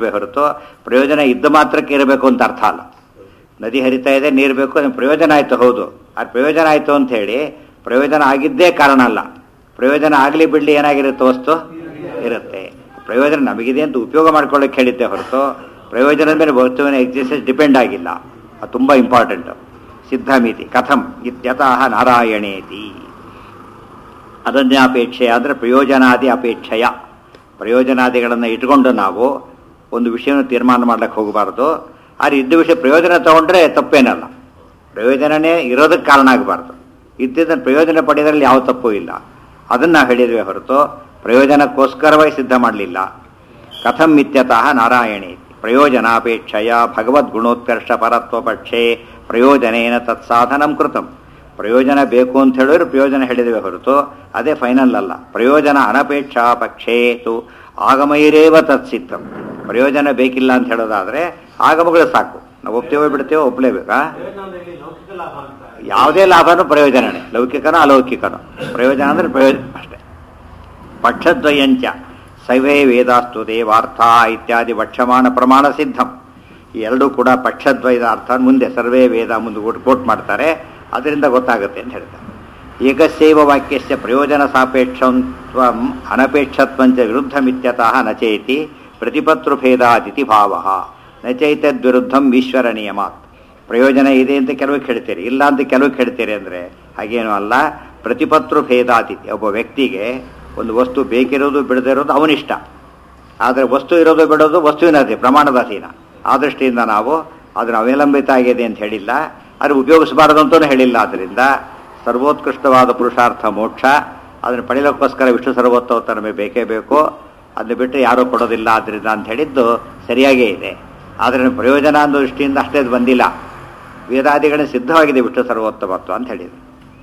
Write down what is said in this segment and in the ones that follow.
ಇರಬೇಕು ಹೊರತು ಪ್ರಯೋಜನ ಇದ್ದ ಮಾತ್ರಕ್ಕೆ ಇರಬೇಕು ಅಂತ ಅರ್ಥ ಅಲ್ಲ ನದಿ ಹರಿತಾ ಇದೆ ನೀರು ಬೇಕು ಅದಕ್ಕೆ ಪ್ರಯೋಜನ ಆಯಿತು ಹೌದು ಅದು ಪ್ರಯೋಜನ ಆಯಿತು ಅಂತ ಹೇಳಿ ಪ್ರಯೋಜನ ಆಗಿದ್ದೇ ಕಾರಣ ಅಲ್ಲ ಪ್ರಯೋಜನ ಆಗಲಿ ಬಿಡಲಿ ಏನಾಗಿರುತ್ತೆ ವಸ್ತು ಇರುತ್ತೆ ಪ್ರಯೋಜನ ನಮಗಿದೆ ಅಂತ ಉಪಯೋಗ ಮಾಡ್ಕೊಳ್ಳೋಕೆ ಹೇಳಿದ್ದೆ ಹೊರತು ಪ್ರಯೋಜನದ ಮೇಲೆ ವಸ್ತುವಿನ ಎಕ್ಸಿಸ್ಟೆನ್ಸ್ ಡಿಪೆಂಡ್ ಆಗಿಲ್ಲ ಅದು ತುಂಬ ಇಂಪಾರ್ಟೆಂಟು ಸಿದ್ಧಮಿತಿ ಕಥಂ ಇತ್ಯತಃ ನಾರಾಯಣೇತಿ ಅದನ್ಯಾಪೇಕ್ಷೆ ಅಂದರೆ ಪ್ರಯೋಜನಾದಿ ಅಪೇಕ್ಷೆಯ ಪ್ರಯೋಜನಾದಿಗಳನ್ನು ಇಟ್ಕೊಂಡು ನಾವು ಒಂದು ವಿಷಯವನ್ನು ತೀರ್ಮಾನ ಮಾಡ್ಲಿಕ್ಕೆ ಹೋಗಬಾರ್ದು ಆದರೆ ಇದ್ದ ವಿಷಯ ಪ್ರಯೋಜನ ತಗೊಂಡ್ರೆ ತಪ್ಪೇನಲ್ಲ ಪ್ರಯೋಜನನೇ ಇರೋದಕ್ಕೆ ಕಾರಣ ಆಗಬಾರ್ದು ಇದ್ದಿದ್ದನ್ನು ಪ್ರಯೋಜನ ಪಡೆಯೋದ್ರಲ್ಲಿ ಯಾವ ತಪ್ಪು ಇಲ್ಲ ಅದನ್ನು ನಾವು ಹೇಳಿದ್ವಿ ಹೊರತು ಪ್ರಯೋಜನಕ್ಕೋಸ್ಕರವಾಗಿ ಸಿದ್ಧ ಮಾಡಲಿಲ್ಲ ಕಥಂ ಇತ್ಯತಃ ನಾರಾಯಣೇತಿ ಪ್ರಯೋಜನಾಪೇಕ್ಷೆಯ ಭಗವದ್ಗುಣೋತ್ಕರ್ಷ ಪರತ್ವ ಪಕ್ಷೆ ಪ್ರಯೋಜನೇನ ತತ್ಸಾಧನಂ ಕೃತಂ ಪ್ರಯೋಜನ ಬೇಕು ಅಂತ ಹೇಳಿದ್ರೆ ಪ್ರಯೋಜನ ಹೇಳಿದ್ದೇವೆ ಹೊರತು ಅದೇ ಫೈನಲ್ ಅಲ್ಲ ಪ್ರಯೋಜನ ಅನಪೇಕ್ಷಾ ಪಕ್ಷೇತು ಆಗಮೈರೇವ ತತ್ಸಿತ್ತಂ ಪ್ರಯೋಜನ ಬೇಕಿಲ್ಲ ಅಂತ ಹೇಳೋದಾದ್ರೆ ಆಗಮಗಳು ಸಾಕು ನಾವು ಒಪ್ತೇವೋ ಬಿಡ್ತೇವೋ ಒಪ್ಲೇಬೇಕಾ ಪ್ರಯೋಜನದಲ್ಲಿ ಲೌಕಿಕ ಲಾಭ ಅಂತ ಯಾವುದೇ ಲಾಭನೂ ಪ್ರಯೋಜನನೇ ಲೌಕಿಕನೋ ಅಲೌಕಿಕನೋ ಪ್ರಯೋಜನ ಅಂದ್ರೆ ಪ್ರಯೋಜನ ಅಷ್ಟೇ ಪಕ್ಷದ್ವಯಂಚ ಸೈವೇ ವೇದಾಸ್ತು ದೇವಾರ್ಥ ಇತ್ಯಾದಿ ವಕ್ಷಮಾನ ಪ್ರಮಾಣ ಸಿದ್ಧಂ ಈ ಎರಡೂ ಕೂಡ ಪಕ್ಷದ್ವಯದ ಅರ್ಥ ಮುಂದೆ ಸರ್ವೇ ವೇದ ಮುಂದೆ ಕೋಟ್ ಮಾಡ್ತಾರೆ ಅದರಿಂದ ಗೊತ್ತಾಗುತ್ತೆ ಅಂತ ಹೇಳ್ತಾರೆ ಏಕಸ್ಯೈವ ವಾಕ್ಯಸ್ಯ ಪ್ರಯೋಜನ ಸಾಪೇಕ್ಷತ್ವಂ ಅನಪೇಕ್ಷತ್ವಂಚ ವಿರುದ್ಧಮಿತ್ಯತಃ ನಚೇತಿ ಪ್ರತಿಪತ್ರುಭೇದಾದಿತಿ ಭಾವ ನಚೈತದ್ವಿರುದ್ಧಂ ಈಶ್ವರ ನಿಯಮಾತ್ ಪ್ರಯೋಜನ ಇದೆ ಅಂತ ಕೆಲವು ಹೇಳ್ತೀರಿ ಇಲ್ಲ ಅಂತ ಕೆಲವು ಹೇಳ್ತೀರಿ ಅಂದರೆ ಹಾಗೇನೂ ಅಲ್ಲ ಪ್ರತಿಪತ್ರು ಭೇದಾತಿಥಿ ಒಬ್ಬ ವ್ಯಕ್ತಿಗೆ ಒಂದು ವಸ್ತು ಬೇಕಿರೋದು ಬಿಡದೇ ಇರೋದು ಅವನಿಷ್ಟ ಆದರೆ ವಸ್ತು ಇರೋದು ಬಿಡೋದು ವಸ್ತುವಿನ ಅಧೀನ ಪ್ರಮಾಣದ ಅಧೀನ ಆ ದೃಷ್ಟಿಯಿಂದ ನಾವು ಅದನ್ನು ಅವಲಂಬಿತ ಆಗಿದೆ ಅಂತ ಹೇಳಿಲ್ಲ ಅದು ಉಪಯೋಗಿಸಬಾರದು ಅಂತಲೂ ಹೇಳಿಲ್ಲ ಆದ್ದರಿಂದ ಸರ್ವೋತ್ಕೃಷ್ಟವಾದ ಪುರುಷಾರ್ಥ ಮೋಕ್ಷ ಅದನ್ನು ಪಡೆಯಲಿಕ್ಕೋಸ್ಕರ ವಿಷ್ಣು ಸರ್ವೋತ್ತಮ ನಮಗೆ ಬೇಕೇ ಬೇಕು ಅದನ್ನು ಬಿಟ್ಟರೆ ಯಾರೂ ಕೊಡೋದಿಲ್ಲ ಆದ್ದರಿಂದ ಅಂತ ಹೇಳಿದ್ದು ಸರಿಯಾಗೇ ಇದೆ ಆದರೆ ಪ್ರಯೋಜನ ಅನ್ನೋ ದೃಷ್ಟಿಯಿಂದ ಅಷ್ಟೇ ಅದು ಬಂದಿಲ್ಲ ವೇದಾದಿಗಳೇ ಸಿದ್ಧವಾಗಿದೆ ವಿಷ್ಣು ಸರ್ವೋತ್ತಮತ್ವ ಅಂತ ಹೇಳಿದೆ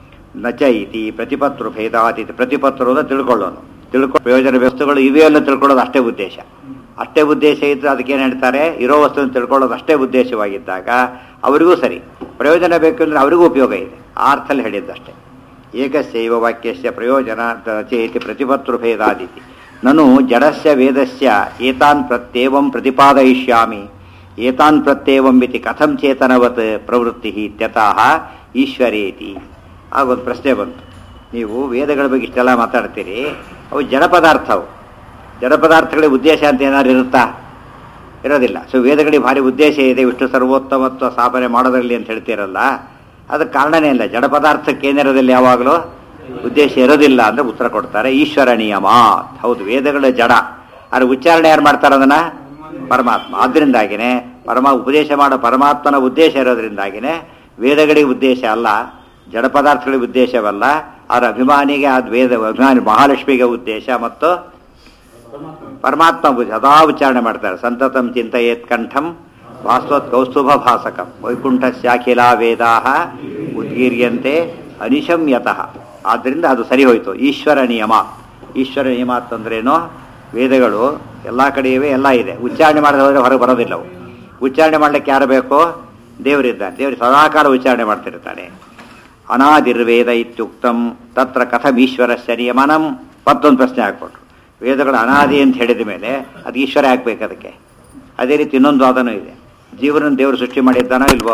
ನಚ ಇತಿ ಪ್ರತಿಪತ್ರು ಭೇದಾತೀತಿ ಪ್ರತಿಪತ್ರು ಅಂತ ತಿಳ್ಕೊಳ್ಳೋನು ತಿಳ್ಕೊ ಪ್ರಯೋಜನ ವಸ್ತುಗಳು ಇವೆ ಅನ್ನೋ ತಿಳ್ಕೊಳ್ಳೋದು ಅಷ್ಟೇ ಉದ್ದೇಶ ಅಷ್ಟೇ ಉದ್ದೇಶ ಇದ್ರೆ ಅದಕ್ಕೇನು ಹೇಳ್ತಾರೆ ಇರೋ ವಸ್ತುವನ್ನು ತಿಳ್ಕೊಳ್ಳೋದು ಅಷ್ಟೇ ಉದ್ದೇಶವಾಗಿದ್ದಾಗ ಅವರಿಗೂ ಸರಿ ಪ್ರಯೋಜನ ಬೇಕು ಅಂದರೆ ಅವರಿಗೂ ಉಪಯೋಗ ಇದೆ ಆ ಅರ್ಥಲ್ಲಿ ಹೇಳಿದ್ದಷ್ಟೇ ಏಕಸ್ಯೈವ ವಾಕ್ಯಸ್ಯ ಪ್ರಯೋಜನ ಚೇತಿ ಪ್ರತಿಪತ್ರು ಭೇದಾದಿತಿ ನನು ಜಡಸ್ಯ ವೇದಸ್ಯ ಏತಾನ್ ಪ್ರತ್ಯೇವಂ ಪ್ರತಿಪಾದಯಿಷ್ಯಾಮಿ ಏತಾನ್ ಪ್ರತ್ಯೇವಂ ಇತಿ ಕಥಂ ಚೇತನವತ್ ಪ್ರವೃತ್ತಿ ಇತ್ಯತಃ ಈಶ್ವರೇತಿ ಆಗೊಂದು ಪ್ರಶ್ನೆ ಬಂತು ನೀವು ವೇದಗಳ ಬಗ್ಗೆ ಇಷ್ಟೆಲ್ಲ ಮಾತಾಡ್ತೀರಿ ಅವು ಜಡ ಪದಾರ್ಥವು ಜಡ ಪದಾರ್ಥಗಳಿಗೆ ಉದ್ದೇಶ ಅಂತ ಏನಾದ್ರು ಇರುತ್ತಾ ಇರೋದಿಲ್ಲ ಸೊ ವೇದಗಳಿಗೆ ಭಾರಿ ಉದ್ದೇಶ ಇದೆ ವಿಷ್ಣು ಸರ್ವೋತ್ತಮತ್ವ ಸ್ಥಾಪನೆ ಮಾಡೋದ್ರಲ್ಲಿ ಅಂತ ಹೇಳ್ತೀರಲ್ಲ ಅದಕ್ಕೆ ಕಾರಣನೇ ಇಲ್ಲ ಜಡ ಪದಾರ್ಥಕ್ಕೆ ಏನಿರೋದಿಲ್ಲ ಯಾವಾಗಲೂ ಉದ್ದೇಶ ಇರೋದಿಲ್ಲ ಅಂದ್ರೆ ಉತ್ತರ ಕೊಡ್ತಾರೆ ಈಶ್ವರ ನಿಯಮ ಹೌದು ವೇದಗಳ ಜಡ ಆದರೆ ಉಚ್ಚಾರಣೆ ಯಾರು ಮಾಡ್ತಾರೆ ಅದನ್ನ ಪರಮಾತ್ಮ ಆದ್ರಿಂದಾಗಿನೇ ಪರಮ ಉಪದೇಶ ಮಾಡೋ ಪರಮಾತ್ಮನ ಉದ್ದೇಶ ಇರೋದ್ರಿಂದಾಗಿನೇ ವೇದಗಳಿಗೆ ಉದ್ದೇಶ ಅಲ್ಲ ಜಡ ಪದಾರ್ಥಗಳಿಗೆ ಉದ್ದೇಶವಲ್ಲ ಅವರ ಅಭಿಮಾನಿಗೆ ಅದು ವೇದ ಅಭಿಮಾನಿ ಮಹಾಲಕ್ಷ್ಮಿಗೆ ಉದ್ದೇಶ ಮತ್ತು ಪರಮಾತ್ಮ ಬುದ್ಧಿ ಸದಾ ಉಚ್ಚಾರಣೆ ಮಾಡ್ತಾರೆ ಸಂತತಂ ಚಿಂತೆಯೇತ್ ಕಂಠಂ ಭಾಸ್ವತ್ ಕೌಸ್ತುಭ ಭಾಸಕಂ ವೈಕುಂಠಸ್ಯಾಖಿಲ ವೇದಾ ಉದ್ಗೀರ್ಯಂತೆ ಅನಿಶಮ್ಯತಃ ಆದ್ದರಿಂದ ಅದು ಸರಿ ಹೋಯಿತು ಈಶ್ವರ ನಿಯಮ ಈಶ್ವರ ನಿಯಮ ಅಂತಂದ್ರೇನು ವೇದಗಳು ಎಲ್ಲ ಕಡೆ ಇವೆ ಎಲ್ಲ ಇದೆ ಉಚ್ಚಾರಣೆ ಮಾಡದೆ ಹೋದರೆ ಹೊರಗೆ ಬರೋದಿಲ್ಲ ಅವು ಉಚ್ಚಾರಣೆ ಮಾಡ್ಲಿಕ್ಕೆ ಯಾರು ಬೇಕೋ ದೇವರಿದ್ದಾನೆ ದೇವರು ಸದಾಕಾಲ ಉಚ್ಚಾರಣೆ ಮಾಡ್ತಿರ್ತಾನೆ ಅನಾದಿರ್ವೇದ ಇತ್ಯುಕ್ತಂ ತತ್ರ ಕಥಂ ಈಶ್ವರಸ್ಯ ನಿಯಮನಂ ಮತ್ತೊಂದು ಪ್ರಶ್ನೆ ಹಾಕ್ಕೊಟ್ರು ವೇದಗಳು ಅನಾದಿ ಅಂತ ಹೇಳಿದ ಮೇಲೆ ಅದು ಈಶ್ವರ ಹಾಕ್ಬೇಕು ಅದಕ್ಕೆ ಅದೇ ರೀತಿ ಇನ್ನೊಂದು ವಾದನೂ ಇದೆ ಜೀವನ ದೇವರು ಸೃಷ್ಟಿ ಮಾಡಿದ್ದಾನೋ ಇಲ್ವೋ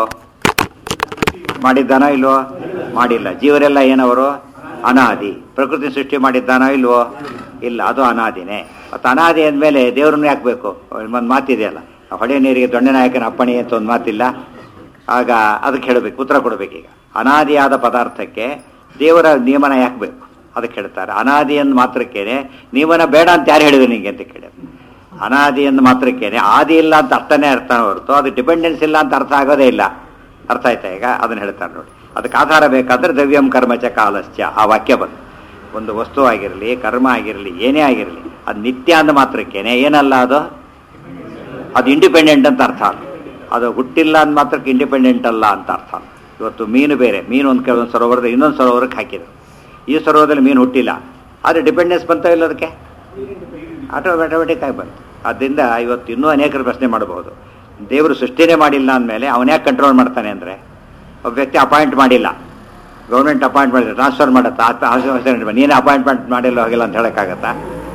ಮಾಡಿದ್ದಾನೋ ಇಲ್ವೋ ಮಾಡಿಲ್ಲ ಜೀವರೆಲ್ಲ ಏನವರು ಅನಾದಿ ಪ್ರಕೃತಿ ಸೃಷ್ಟಿ ಮಾಡಿದ್ದಾನೋ ಇಲ್ವೋ ಇಲ್ಲ ಅದು ಅನಾದಿನೇ ಮತ್ತು ಅನಾದಿ ಅಂದಮೇಲೆ ದೇವ್ರನ್ನ ಯಾಕಬೇಕು ಒಂದು ಮಾತಿದೆಯಲ್ಲ ಹೊಳೆ ನೀರಿಗೆ ದೊಣ್ಣೆ ನಾಯಕನ ಅಪ್ಪಣೆ ಅಂತ ಒಂದು ಮಾತಿಲ್ಲ ಆಗ ಅದಕ್ಕೆ ಹೇಳಬೇಕು ಉತ್ತರ ಕೊಡಬೇಕೀಗ ಅನಾದಿಯಾದ ಪದಾರ್ಥಕ್ಕೆ ದೇವರ ನಿಯಮನ ಯಾಕೆ ಬೇಕು ಅದಕ್ಕೆ ಹೇಳ್ತಾರೆ ಅನಾದಿ ಅಂದ ಮಾತ್ರಕ್ಕೇನೆ ನಿಯಮನ ಬೇಡ ಅಂತ ಯಾರು ಹೇಳಿದ್ರು ನಿಂಗೆ ಅಂತ ಕೇಳಿದ್ರು ಅನಾದಿ ಅಂದ ಮಾತ್ರಕ್ಕೇನೆ ಆದಿ ಇಲ್ಲ ಅಂತ ಅರ್ಥನೇ ಅರ್ಥ ಹೊರತು ಅದು ಡಿಪೆಂಡೆನ್ಸ್ ಇಲ್ಲ ಅಂತ ಅರ್ಥ ಆಗೋದೇ ಇಲ್ಲ ಅರ್ಥ ಆಯ್ತಾ ಈಗ ಅದನ್ನ ಹೇಳ್ತಾರೆ ನೋಡಿ ಅದಕ್ಕೆ ಆಧಾರ ಬೇಕಾದ್ರೆ ದ್ರವ್ಯಂ ಕರ್ಮಚ ಕಾಲಶ್ಚ ಆ ವಾಕ್ಯ ಬಂದು ಒಂದು ವಸ್ತು ಆಗಿರಲಿ ಕರ್ಮ ಆಗಿರಲಿ ಏನೇ ಆಗಿರಲಿ ಅದು ನಿತ್ಯ ಅಂದ ಮಾತ್ರಕ್ಕೇನೆ ಏನಲ್ಲ ಅದು ಅದು ಇಂಡಿಪೆಂಡೆಂಟ್ ಅಂತ ಅರ್ಥ ಅಲ್ಲ ಅದು ಹುಟ್ಟಿಲ್ಲ ಅಂದ ಮಾತ್ರಕ್ಕೆ ಇಂಡಿಪೆಂಡೆಂಟ್ ಅಲ್ಲ ಅಂತ ಅರ್ಥ ಅಲ್ಲ. ಇವತ್ತು ಮೀನು ಬೇರೆ ಮೀನು ಒಂದು ಕೆಲವೊಂದು ಸರೋವರದ ಇನ್ನೊಂದು ಸರೋವರಕ್ಕೆ ಹಾಕಿದ್ರು ಈ ಸರೋವರದಲ್ಲಿ ಮೀನು ಹುಟ್ಟಿಲ್ಲ ಆದರೆ ಡಿಪೆಂಡೆನ್ಸ್ ಬಂತ ಇಲ್ಲ ಅದಕ್ಕೆ ಆಟೋಮ್ಯಾಟೋಮೆಟಿಕ್ ಆಗಿ ಬಂತು ಆದ್ದರಿಂದ ಇವತ್ತು ಇನ್ನೂ ಅನೇಕರು ಪ್ರಶ್ನೆ ಮಾಡಬಹುದು ದೇವರು ಸೃಷ್ಟಿನೇ ಮಾಡಿಲ್ಲ ಅಂದಮೇಲೆ ಅವನ ಯಾಕೆ ಕಂಟ್ರೋಲ್ ಮಾಡ್ತಾನೆ ಅಂದರೆ ಒಬ್ಬ ವ್ಯಕ್ತಿ ಅಪಾಯಿಂಟ್ ಮಾಡಿಲ್ಲ ಗೌರ್ಮೆಂಟ್ ಅಪಾಯಿಂಟ್ ಮಾಡಿದ್ರೆ ಟ್ರಾನ್ಸ್ಫರ್ ಮಾಡುತ್ತಾ ನೀನೇ ಅಪಾಯಿಂಟ್ಮೆಂಟ್ ಮಾಡಿಲ್ಲ ಹೋಗಿಲ್ಲ ಅಂತ ಹೇಳೋಕ್ಕಾಗತ್ತಾ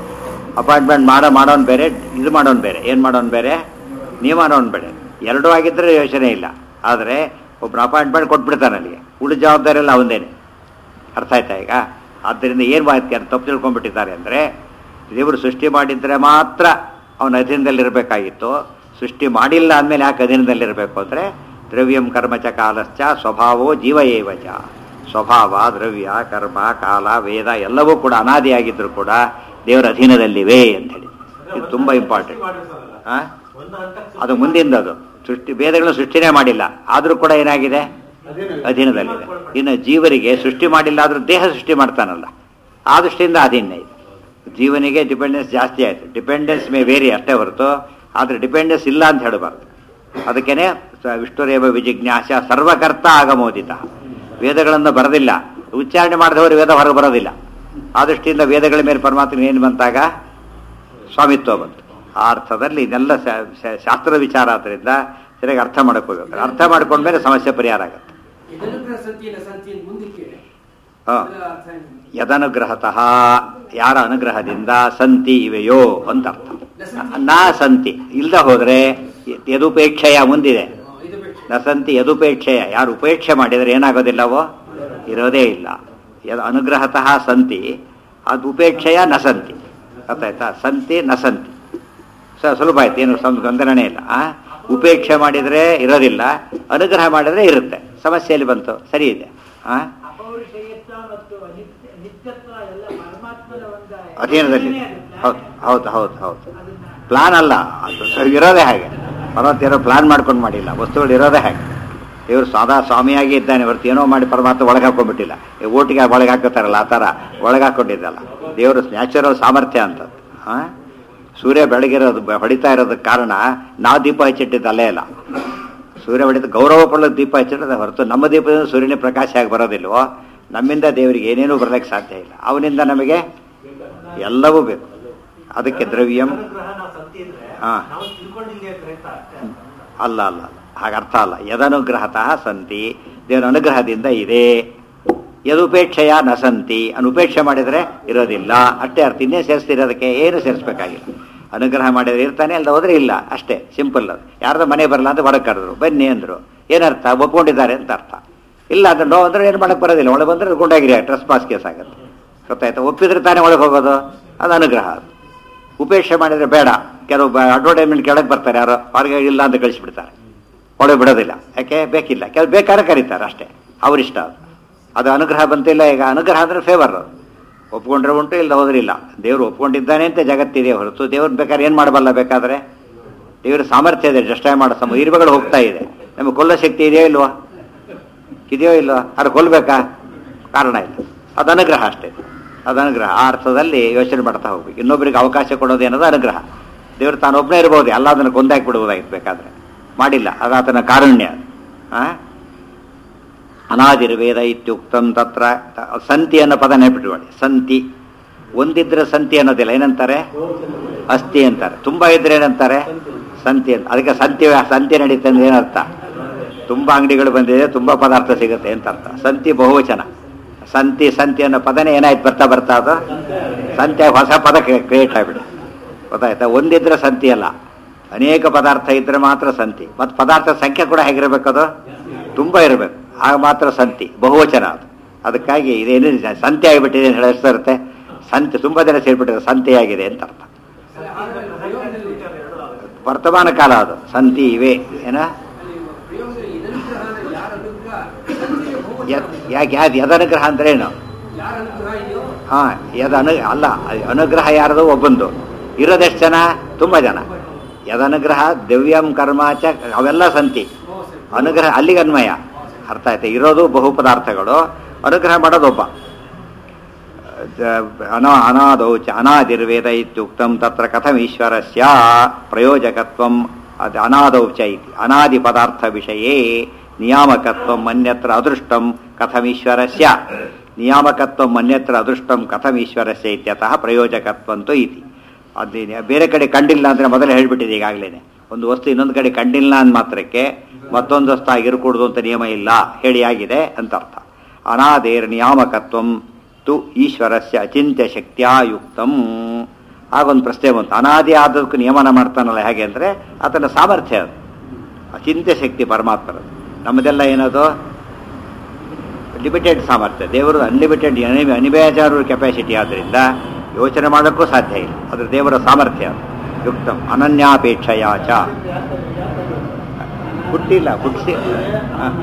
ಅಪಾಯಿಂಟ್ಮೆಂಟ್ ಮಾಡೋ ಮಾಡೋನ್ ಬೇರೆ ಇದು ಮಾಡೋನ್ ಬೇರೆ ಏನು ಮಾಡೋನ್ ಬೇರೆ ನೀವು ಮಾಡೋನ್ ಬೇರೆ ಎರಡೂ ಆಗಿದ್ದರೆ ಯೋಚನೆ ಇಲ್ಲ ಆದರೆ ಒಬ್ರು ಅಪಾಯಿಂಟ್ಮೆಂಟ್ ಕೊಟ್ಬಿಡ್ತಾನೆ ಅಲ್ಲಿಗೆ ಉಳಿದ ಜವಾಬ್ದಾರಿ ಎಲ್ಲ ಅವನದೇನೆ ಅರ್ಥ ಆಯ್ತಾ ಈಗ ಆದ್ದರಿಂದ ಏನು ಮಾಹಿತಿ ಅಂತ ತಪ್ಪು ತಿಳ್ಕೊಂಡ್ಬಿಟ್ಟಿದ್ದಾರೆ ಅಂದರೆ ದೇವರು ಸೃಷ್ಟಿ ಮಾಡಿದರೆ ಮಾತ್ರ ಅವನ ಅಧೀನದಲ್ಲಿರಬೇಕಾಗಿತ್ತು ಸೃಷ್ಟಿ ಮಾಡಿಲ್ಲ ಅಂದಮೇಲೆ ಯಾಕೆ ಅಧೀನದಲ್ಲಿರಬೇಕು ಅಂದರೆ ದ್ರವ್ಯಂ ಕರ್ಮಚ ಕಾಲಶ್ಚ ಸ್ವಭಾವೋ ಜೀವ ಏವಚ ಸ್ವಭಾವ ದ್ರವ್ಯ ಕರ್ಮ ಕಾಲ ವೇದ ಎಲ್ಲವೂ ಕೂಡ ಅನಾದಿಯಾಗಿದ್ದರೂ ಕೂಡ ದೇವರ ಅಧೀನದಲ್ಲಿವೆ ಅಂತೇಳಿ ಇದು ತುಂಬ ಇಂಪಾರ್ಟೆಂಟ್ ಮಾಡಿರ್ತಾರಲ್ಲ, ಹಾಂ ಒಂದು ಹಂತಕ್ಕೆ ಅದು ಮುಂದಿಂದು ಅದು ಸೃಷ್ಟಿ ವೇದಗಳನ್ನು ಸೃಷ್ಟಿನೇ ಮಾಡಿಲ್ಲ ಆದರೂ ಕೂಡ ಏನಾಗಿದೆ ಅದೇನು- ಅಧೀನದಲ್ಲಿದೆ ಇನ್ನು ಜೀವರಿಗೆ ಸೃಷ್ಟಿ ಮಾಡಿಲ್ಲ ಆದರೂ ದೇಹ ಸೃಷ್ಟಿ ಮಾಡ್ತಾನಲ್ಲ ಆ ದೃಷ್ಟಿಯಿಂದ ಅಧೀನ ಇದೆ ಜೀವನಿಗೆ ಡಿಪೆಂಡೆನ್ಸ್ ಜಾಸ್ತಿ ಆಯಿತು ಡಿಪೆಂಡೆನ್ಸ್ ಮೇ ವೇರಿ ಅಷ್ಟೇ ಹೊರತು ಆದರೆ ಡಿಪೆಂಡೆನ್ಸ್ ಇಲ್ಲ ಅಂತ ಹೇಳಬಾರ್ದು ಅದಕ್ಕೇನೆ ಸ- ವಿಷ್ಣುರೇವ ವಿಜಿಜ್ಞಾಸ ಸರ್ವಕರ್ತ ಆಗಮೋದಿತ ವೇದಗಳನ್ನು ಬರೋದಿಲ್ಲ ಉಚ್ಚಾರಣೆ ಮಾಡಿದವರು ವೇದ ಹೊರಗೆ ಬರೋದಿಲ್ಲ ಆ ದೃಷ್ಟಿಯಿಂದ ವೇದಗಳ ಮೇಲೆ ಪರಮಾತ್ಮ ಏನು ಬಂತಾಗ ಸ್ವಾಮಿತ್ವ ಬಂತು ಆ ಅರ್ಥದಲ್ಲಿ ಇದೆಲ್ಲ ಶ- ಶ- ಶಾಸ್ತ್ರದ ವಿಚಾರ ಆದ್ದರಿಂದ ಸರಿಯಾಗಿ ಅರ್ಥ ಮಾಡ್ಕೋಬೇಕು ಅರ್ಥ ಮಾಡ್ಕೊಂಡ್ಮೇಲೆ ಸಮಸ್ಯೆ ಪರಿಹಾರ ಆಗುತ್ತೆ ಇದನುಗ್ರಹ ಸಂತಿಯನ್ನ ಸಂತಿ ಮುಂದಕ್ಕೆ ಹಾ. ಅದರ ಅರ್ಥ ಏನು? ಯದನುಗ್ರಹತಃ ಯಾರ ಅನುಗ್ರಹದಿಂದ ಸಂತಿ ಇವೆಯೋ ಅಂತ ಅರ್ಥ ನಾ ಸಂತಿ ಇಲ್ದ ಹೋದ್ರೆ ಯದುಪೇಕ್ಷೆಯ ಮುಂದಿದೆ ಹಾ, ಇದು ಬಿಟ್ಟು ನ ಸಂತಿ ಯದುಪೇಕ್ಷೆಯ ಯಾರು ಉಪೇಕ್ಷೆ ಮಾಡಿದರೆ ಏನಾಗೋದಿಲ್ಲವೋ ಇರೋದೇ ಇಲ್ಲ ಯದ್ ಅನುಗ್ರಹತಃ ಸಂತಿ ಅದು ಉಪೇಕ್ಷೆಯ ನ ಸಂತಿ ಗೊತ್ತಾಯ್ತಾ ಸಂತಿ ನ ಸಂತಿ ಸ ಸುಲಭ ಆಯ್ತು ಏನು ಸಂ ಗೊಂದಲನೇ ಇಲ್ಲ ಆ? ಉಪೇಕ್ಷೆ ಮಾಡಿದರೆ ಇರೋದಿಲ್ಲ ಅನುಗ್ರಹ ಮಾಡಿದರೆ ಇರುತ್ತೆ ಸಮಸ್ಯೆಯಲ್ಲಿ ಬಂತು ಸರಿ ಇದೆ ಆ ಅಪೌರುಷಯತ್ವ ಮತ್ತು ಅನಿತ್ಯ- ನಿತ್ಯತ್ವ ಎಲ್ಲ ಪರಮಾತ್ಮನ ಒಂದು ಅಧೀನದಲ್ಲಿ ಯೋಚನೆ ಹೌದು ಹೌದು ಹೌದು ಹೌದು ಅದನ್ನ ಪ್ಲಾನ್ ಅಲ್ಲ ಅದು ಸ- ಇರೋದೇ ಹಾಗೆ ಪರಮಾತ್ಮ ಏನೋ ಪ್ಲಾನ್ ಮಾಡ್ಕೊಂಡು ಮಾಡಿಲ್ಲ ವಸ್ತುಗಳು ಇರೋದೇ ಹಾಗೆ ದೇವರು ಸದಾ ಸ್ವಾಮಿಯಾಗಿ ಇದ್ದಾನೆ ಹೊರತು ಏನೋ ಮಾಡಿ ಪರಮಾತ್ಮ ಒಳಗೆ ಹಾಕೊಂಡ್ಬಿಟ್ಟಿಲ್ಲ ಈ ಓಟಿಗೆ ಒಳಗೆ ಹಾಕೋತಾರಲ್ಲ ಆ ಥರ ಒಳಗೆ ಹಾಕೊಂಡಿದ್ದಲ್ಲ ದೇವರು ನ್ಯಾಚುರಲ್ ಸಾಮರ್ಥ್ಯ ಅಂತದ್ದು ಹಾಂ ಸೂರ್ಯ ಬೆಳಗಿರೋದು ಬ- ಹೊಡಿತಾ ಇರೋದಕ್ಕೆ ಕಾರಣ ನಾವು ದೀಪ ಹಚ್ಚಿಟ್ಟಿದ್ದು ಅಲ್ಲೇ ಇಲ್ಲ ಸೂರ್ಯ ಹೊಡಿತ ಗೌರವ ಪಡೋದು ದೀಪ ಹಚ್ಚಿರೋದು ಹೊರತು ನಮ್ಮ ದೀಪದಿಂದ ಸೂರ್ಯನ ಪ್ರಕಾಶ ಆಗಿ ಬರೋದಿಲ್ವೋ ನಮ್ಮಿಂದ ದೇವರಿಗೆ ಏನೇನೂ ಬರಲಿಕ್ಕೆ ಸಾಧ್ಯ ಇಲ್ಲ ಅವನಿಂದ ನಮಗೆ ಎಲ್ಲವೂ ಬೇಕು ಅದಕ್ಕೆ ದ್ರವ್ಯಂ ಅನುಗ್ರಹ ನಾವು ಸಂತಿ ಇದ್ರೆ ಹಾ. ನಾವು ತಿಳ್ಕೊಂಡಿಲ್ಲ ಅಂತ ಅಷ್ಟೇ ಅಲ್ಲ ಅಲ್ಲ ಅಲ್ಲ ಹಾಗೆ ಅರ್ಥ ಅಲ್ಲ ಯದನುಗ್ರಹತಃ ಸಂತಿ ದೇವರ ಅನುಗ್ರಹದಿಂದ ಇದೆ ಯದುಪೇಕ್ಷೆಯ ನ ಸಂತಿ ಅನುಪೇಕ್ಷೆ ಮಾಡಿದರೆ ಇರೋದಿಲ್ಲ ಅಷ್ಟೇ ಅರ್ಥ ಇನ್ನೇ ಸೇರಿಸ್ತಿರೋದಕ್ಕೆ ಏನು ಸೇರಿಸ್ಬೇಕಾಗಿಲ್ಲ ಅನುಗ್ರಹ ಮಾಡಿದ್ರೆ ಇರ್ತಾನೆ ಅಲ್ದ ಹೋದ್ರೆ ಇಲ್ಲ ಅಷ್ಟೇ ಸಿಂಪಲ್ ಅದು ಯಾರ್ದೋ ಮನೆ ಬರಲ್ಲ ಅಂತ ಹೊರಗೆ ಕರೆದ್ರು ಬನ್ನಿ ಅಂದರು ಏನರ್ಥ ಒಪ್ಕೊಂಡಿದ್ದಾರೆ ಅಂತ ಅರ್ಥ ಇಲ್ಲ ಅಂದ್ರೆ ನೋ ಅಂದ್ರೆ ಏನು ಮಾಡಕ್ಕೆ ಬರೋದಿಲ್ಲ ಒಳಗೆ ಬಂದರೆ ಗುಂಡಾಗಿರಿ ಟ್ರೆಸ್ ಪಾಸ್ ಕೇಸ್ ಆಗುತ್ತೆ ಗೊತ್ತಾಯ್ತಾ ಒಪ್ಪಿದ್ರೆ ತಾನೇ ಒಳಗೆ ಹೋಗೋದು ಅದು ಅನುಗ್ರಹ ಅದು ಉಪೇಕ್ಷೆ ಮಾಡಿದರೆ ಬೇಡ ಕೆಲವು ಅಡ್ವರ್ಟೈಸ್ಮೆಂಟ್ ಕೆಳಗೆ ಬರ್ತಾರೆ ಯಾರೋ ಅವ್ರಿಗೆ ಇಲ್ಲ ಅಂತ ಕಳಿಸ್ಬಿಡ್ತಾರೆ ಒಳಗೆ ಬಿಡೋದಿಲ್ಲ ಯಾಕೆ ಬೇಕಿಲ್ಲ ಕೆಲವು ಬೇಕಾದ್ರೆ ಕರೀತಾರೆ ಅಷ್ಟೇ ಅವರಿಷ್ಟ ಅದು ಅದು ಅನುಗ್ರಹ ಬಂತಿಲ್ಲ ಈಗ ಅನುಗ್ರಹ ಅಂದರೆ ಫೇವರ್ ಒಪ್ಕೊಂಡ್ರೆ ಉಂಟು ಇಲ್ಲ ಹೋದ್ರೆ ಇಲ್ಲ ದೇವರು ಒಪ್ಕೊಂಡಿದ್ದಾನೆ ಅಂತ ಜಗತ್ತಿದೆ ಹೊರತು ದೇವ್ರು ಬೇಕಾದ್ರೆ ಏನು ಮಾಡಬಲ್ಲ ಬೇಕಾದ್ರೆ ದೇವರ ಸಾಮರ್ಥ್ಯ ಇದೆ ಜಸ್ಟಾಯ್ ಮಾಡೋ ಸಮ ಇರುವೆಗಳು ಹೋಗ್ತಾ ಇದೆ ನಮಗೆ ಕೊಲ್ಲೋ ಶಕ್ತಿ ಇದೆಯೋ ಇಲ್ವಾ ಇದೆಯೋ ಇಲ್ವಾ ಅದು ಕೊಲ್ಬೇಕಾ ಕಾರಣ ಇಲ್ಲ ಅದು ಅನುಗ್ರಹ ಅಷ್ಟೇ ಅದು ಅನುಗ್ರಹ ಆ ಅರ್ಥದಲ್ಲಿ ಯೋಚನೆ ಮಾಡ್ತಾ ಹೋಗ್ಬೇಕು ಇನ್ನೊಬ್ಬರಿಗೆ ಅವಕಾಶ ಕೊಡೋದು ಏನದು ಅನುಗ್ರಹ ದೇವರು ತಾನೊಬ್ಬನೇ ಇರ್ಬೋದು ಎಲ್ಲ ಅದನ್ನು ಕೊಂದಾಕಿ ಬಿಡ್ಬೋದಾಗಿತ್ತು ಬೇಕಾದ್ರೆ ಮಾಡಿಲ್ಲ ಅದು ಆತನ ಕಾರುಣ್ಯ ಆ? ಅನಾದಿರ್ವೇದ ಇತ್ಯುಕ್ತಂ ತತ್ರ ತ- ಸಂತಿ ಅನ್ನೋ ಪದ ನೆನಪಿಟ್ಕೊಳ್ಳಿ ಸಂತಿ ಒಂದಿದ್ರೆ ಸಂತಿ ಅನ್ನೋದಿಲ್ಲ ಏನಂತಾರೆ ಅಸ್ಥಿ ಅಂತಾರೆ ತುಂಬಾ ಇದ್ರೆ ಏನಂತಾರೆ ಸಂತಿ ಅಂತ ಅದಕ್ಕೆ ಸಂತಿ ಸಂತಿ ನಡೀತೆ ಅಂದ್ರೆ ಏನರ್ಥ ತುಂಬಾ ಅಂಗಡಿಗಳು ಬಂದಿದೆ ತುಂಬಾ ಪದಾರ್ಥ ಸಿಗುತ್ತೆ ಅಂತ ಅರ್ಥ ಸಂತಿ ಬಹುವಚನ ಸಂತಿ ಸಂತಿ ಅನ್ನೋ ಪದನೇ ಏನಾಯ್ತು ಬರ್ತಾ ಬರ್ತಾ ಅದು ಸಂತಿ ಆಗಿ ಹೊಸ ಪದ ಕ್ರಿಯೇಟ್ ಆಗಿಬಿಡಿ ಗೊತ್ತಾಯ್ತಾ ಒಂದಿದ್ರೆ ಸಂತಿ ಅಲ್ಲ ಅನೇಕ ಪದಾರ್ಥ ಇದ್ರೆ ಮಾತ್ರ ಸಂತಿ ಮತ್ತು ಪದಾರ್ಥ ಸಂಖ್ಯೆ ಕೂಡ ಹೇಗಿರಬೇಕದು ತುಂಬ ಇರಬೇಕು ಆಗ ಮಾತ್ರ ಸಂತಿ ಬಹುವಚನ ಅದು ಅದಕ್ಕಾಗಿ ಇದೇನು ಸಂತೆ ಆಗಿಬಿಟ್ಟಿದೆ ಅಂತ ಹೇಳಿ ಇರುತ್ತೆ ಸಂತೆ ತುಂಬ ಜನ ಸೇರಿಬಿಟ್ಟಿದೆ ಸಂತೆ ಆಗಿದೆ ಅಂತ ಅರ್ಥ ಆದ್ರೆ ಪ್ರಯೋಗದಲ್ಲಿ ವರ್ತಮಾನ ಕಾಲ ಅದು ಸಂತಿ ಇವೆ ಏನ ಅಲ್ಲಿ ಪ್ರಯೋಗದಲ್ಲಿ ಇದನುಗ್ರಹ ಅಂದ್ರೆ ಯಾರ ಅನುಗ್ರಹ ಸಂತಿಗೆ ಹೋಗೋದು ಯದ್- ಯಾಕೆ ಯಾವ್ದು ಯದನುಗ್ರಹ ಅಂದ್ರೆ ಏನು ಯಾರ ಅನುಗ್ರಹ ಇದೆಯೋ ಹಾ ಯದ ಅನು ಅಲ್ಲ ಅನುಗ್ರಹ ಯಾರದು ಒಬ್ಬಂದು ಇರೋದೆಷ್ಟು ಜನ ತುಂಬ ಜನ ಯದನುಗ್ರಹ ದಿವ್ಯಂ ಕರ್ಮ ಚ ಅವೆಲ್ಲ ಸಂತಿ ಓ ಸರಿ ಅನುಗ್ರಹ ಅಲ್ಲಿಗೆ ಅನ್ವಯ ಅರ್ಥ ಆಯ್ತಾ ಇರೋದು ಬಹು ಪದಾರ್ಥಗಳು ಅನುಗ್ರಹ ಮಾಡೋದೊಬ್ಬ ಅನ ಅನಾದೌ ಚ ಅನಾದಿರ್ವೇದ ಇತ್ಯುಕ್ತಂ ತತ್ರ ಕಥಂ ಈಶ್ವರಸ್ಯ ಪ್ರಯೋಜಕತ್ವಂ ಅದು ಅನಾದೌ ಚ ಇತಿ ಅನಾದಿ ಪದಾರ್ಥ ವಿಷಯೇ ನಿಯಾಮಕತ್ವಂ ಅನ್ಯತ್ರ ಅದೃಷ್ಟಂ ಕಥಂ ಈಶ್ವರಸ್ಯ ನಿಯಾಮಕತ್ವಂ ಅನ್ಯತ್ರ ಅದೃಷ್ಟಂ ಕಥಂ ಈಶ್ವರಸ್ಯ ಇತ್ಯತಃ ಪ್ರಯೋಜಕತ್ವಂತು ಇತಿ ಅದೇನೆ ಬೇರೆ ಕಡೆ ಕಂಡಿಲ್ಲ ಅಂದ್ರೆ ಮೊದಲೇ ಹೇಳ್ಬಿಟ್ಟಿದೆ ಈಗಾಗಲೇ ಒಂದು ವಸ್ತು ಇನ್ನೊಂದು ಕಡೆ ಕಂಡಿಲ್ಲ ಅಂದ ಮಾತ್ರಕ್ಕೆ ಮತ್ತೊಂದು ವಸ್ತು ಆಗಿರಕೂಡದು ಅಂತ ನಿಯಮ ಇಲ್ಲ ಹೇಳಿ ಆಗಿದೆ ಅಂತ ಅರ್ಥ ಅನಾದೇರ್ ನಿಯಾಮಕತ್ವಂ ತು ಈಶ್ವರಸ್ಯ ಅಚಿಂತ್ಯ ಶಕ್ತಿಯ ಯುಕ್ತಂ ಆಗೊಂದು ಪ್ರಶ್ನೆ ಬಂತು ಅನಾದಿ ಆದದಕ್ಕೂ ನಿಯಮನ ಮಾಡ್ತಾನಲ್ಲ ಹೇಗೆ ಅಂದರೆ ಆತನ ಸಾಮರ್ಥ್ಯ ಅದು ಅಚಿಂತ್ಯ ಶಕ್ತಿ ಪರಮಾತ್ಮರದು ನಮ್ಮದೆಲ್ಲ ಏನದು ಲಿಮಿಟೆಡ್ ಸಾಮರ್ಥ್ಯ ದೇವರು ಅನ್ಲಿಮಿಟೆಡ್ ಅನಿಬೇಜಾರು ಕೆಪಾಸಿಟಿ ಆದ್ದರಿಂದ ಯೋಚನೆ ಮಾಡೋಕ್ಕೂ ಸಾಧ್ಯ ಇಲ್ಲ ಅದು ದೇವರ ಸಾಮರ್ಥ್ಯ ಅದು. ಯುಕ್ತಂ ಅನನ್ಯಾಪೇಕ್ಷೆಯ ಚ ಹುಟ್ಟಿಲ್ಲ ಹುಟ್ಟಿಸಿ ಹಾಂ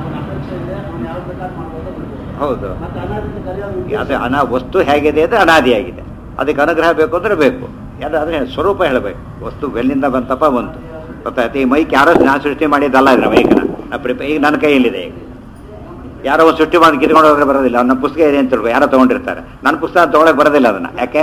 ಹೌದು ಅದು ಅನ ವಸ್ತು ಹೇಗಿದೆ ಅಂದರೆ ಅನಾದಿಯಾಗಿದೆ ಅದಕ್ಕೆ ಅನುಗ್ರಹ ಬೇಕು ಅಂದರೆ ಬೇಕು ಯಾರು ಅದನ್ನ ಸ್ವರೂಪ ಹೇಳಬೇಕು ವಸ್ತು ಬೆಲ್ಲಿಂದ ಬಂತಪ್ಪ ಬಂತು ಗೊತ್ತಾಯ್ತು ಈ ಮೈಕ್ ಯಾರೋ ನಾನು ಸೃಷ್ಟಿ ಮಾಡಿದ್ದಲ್ಲ ಇದ್ರೆ ಮೈಕನ ನಾ ಪ್ರಿಪ ಈಗ ನನ್ನ ಕೈಯಲ್ಲಿದೆ ಈಗ ಯಾರೋ ಒಂದು ಸೃಷ್ಟಿ ಮಾಡಿ ಕಿತ್ಕೊಂಡು ಹೋದ್ರೆ ಬರೋದಿಲ್ಲ ನನ್ನ ಪುಸ್ತಕ ಇದೆ ಅಂತ ತಿಳ್ಕೊ ಯಾರೋ ತೊಗೊಂಡಿರ್ತಾರೆ ನನ್ನ ಪುಸ್ತಕ ತೊಗೊಳಕ್ಕೆ ಬರೋದಿಲ್ಲ ಅದನ್ನು ಯಾಕೆ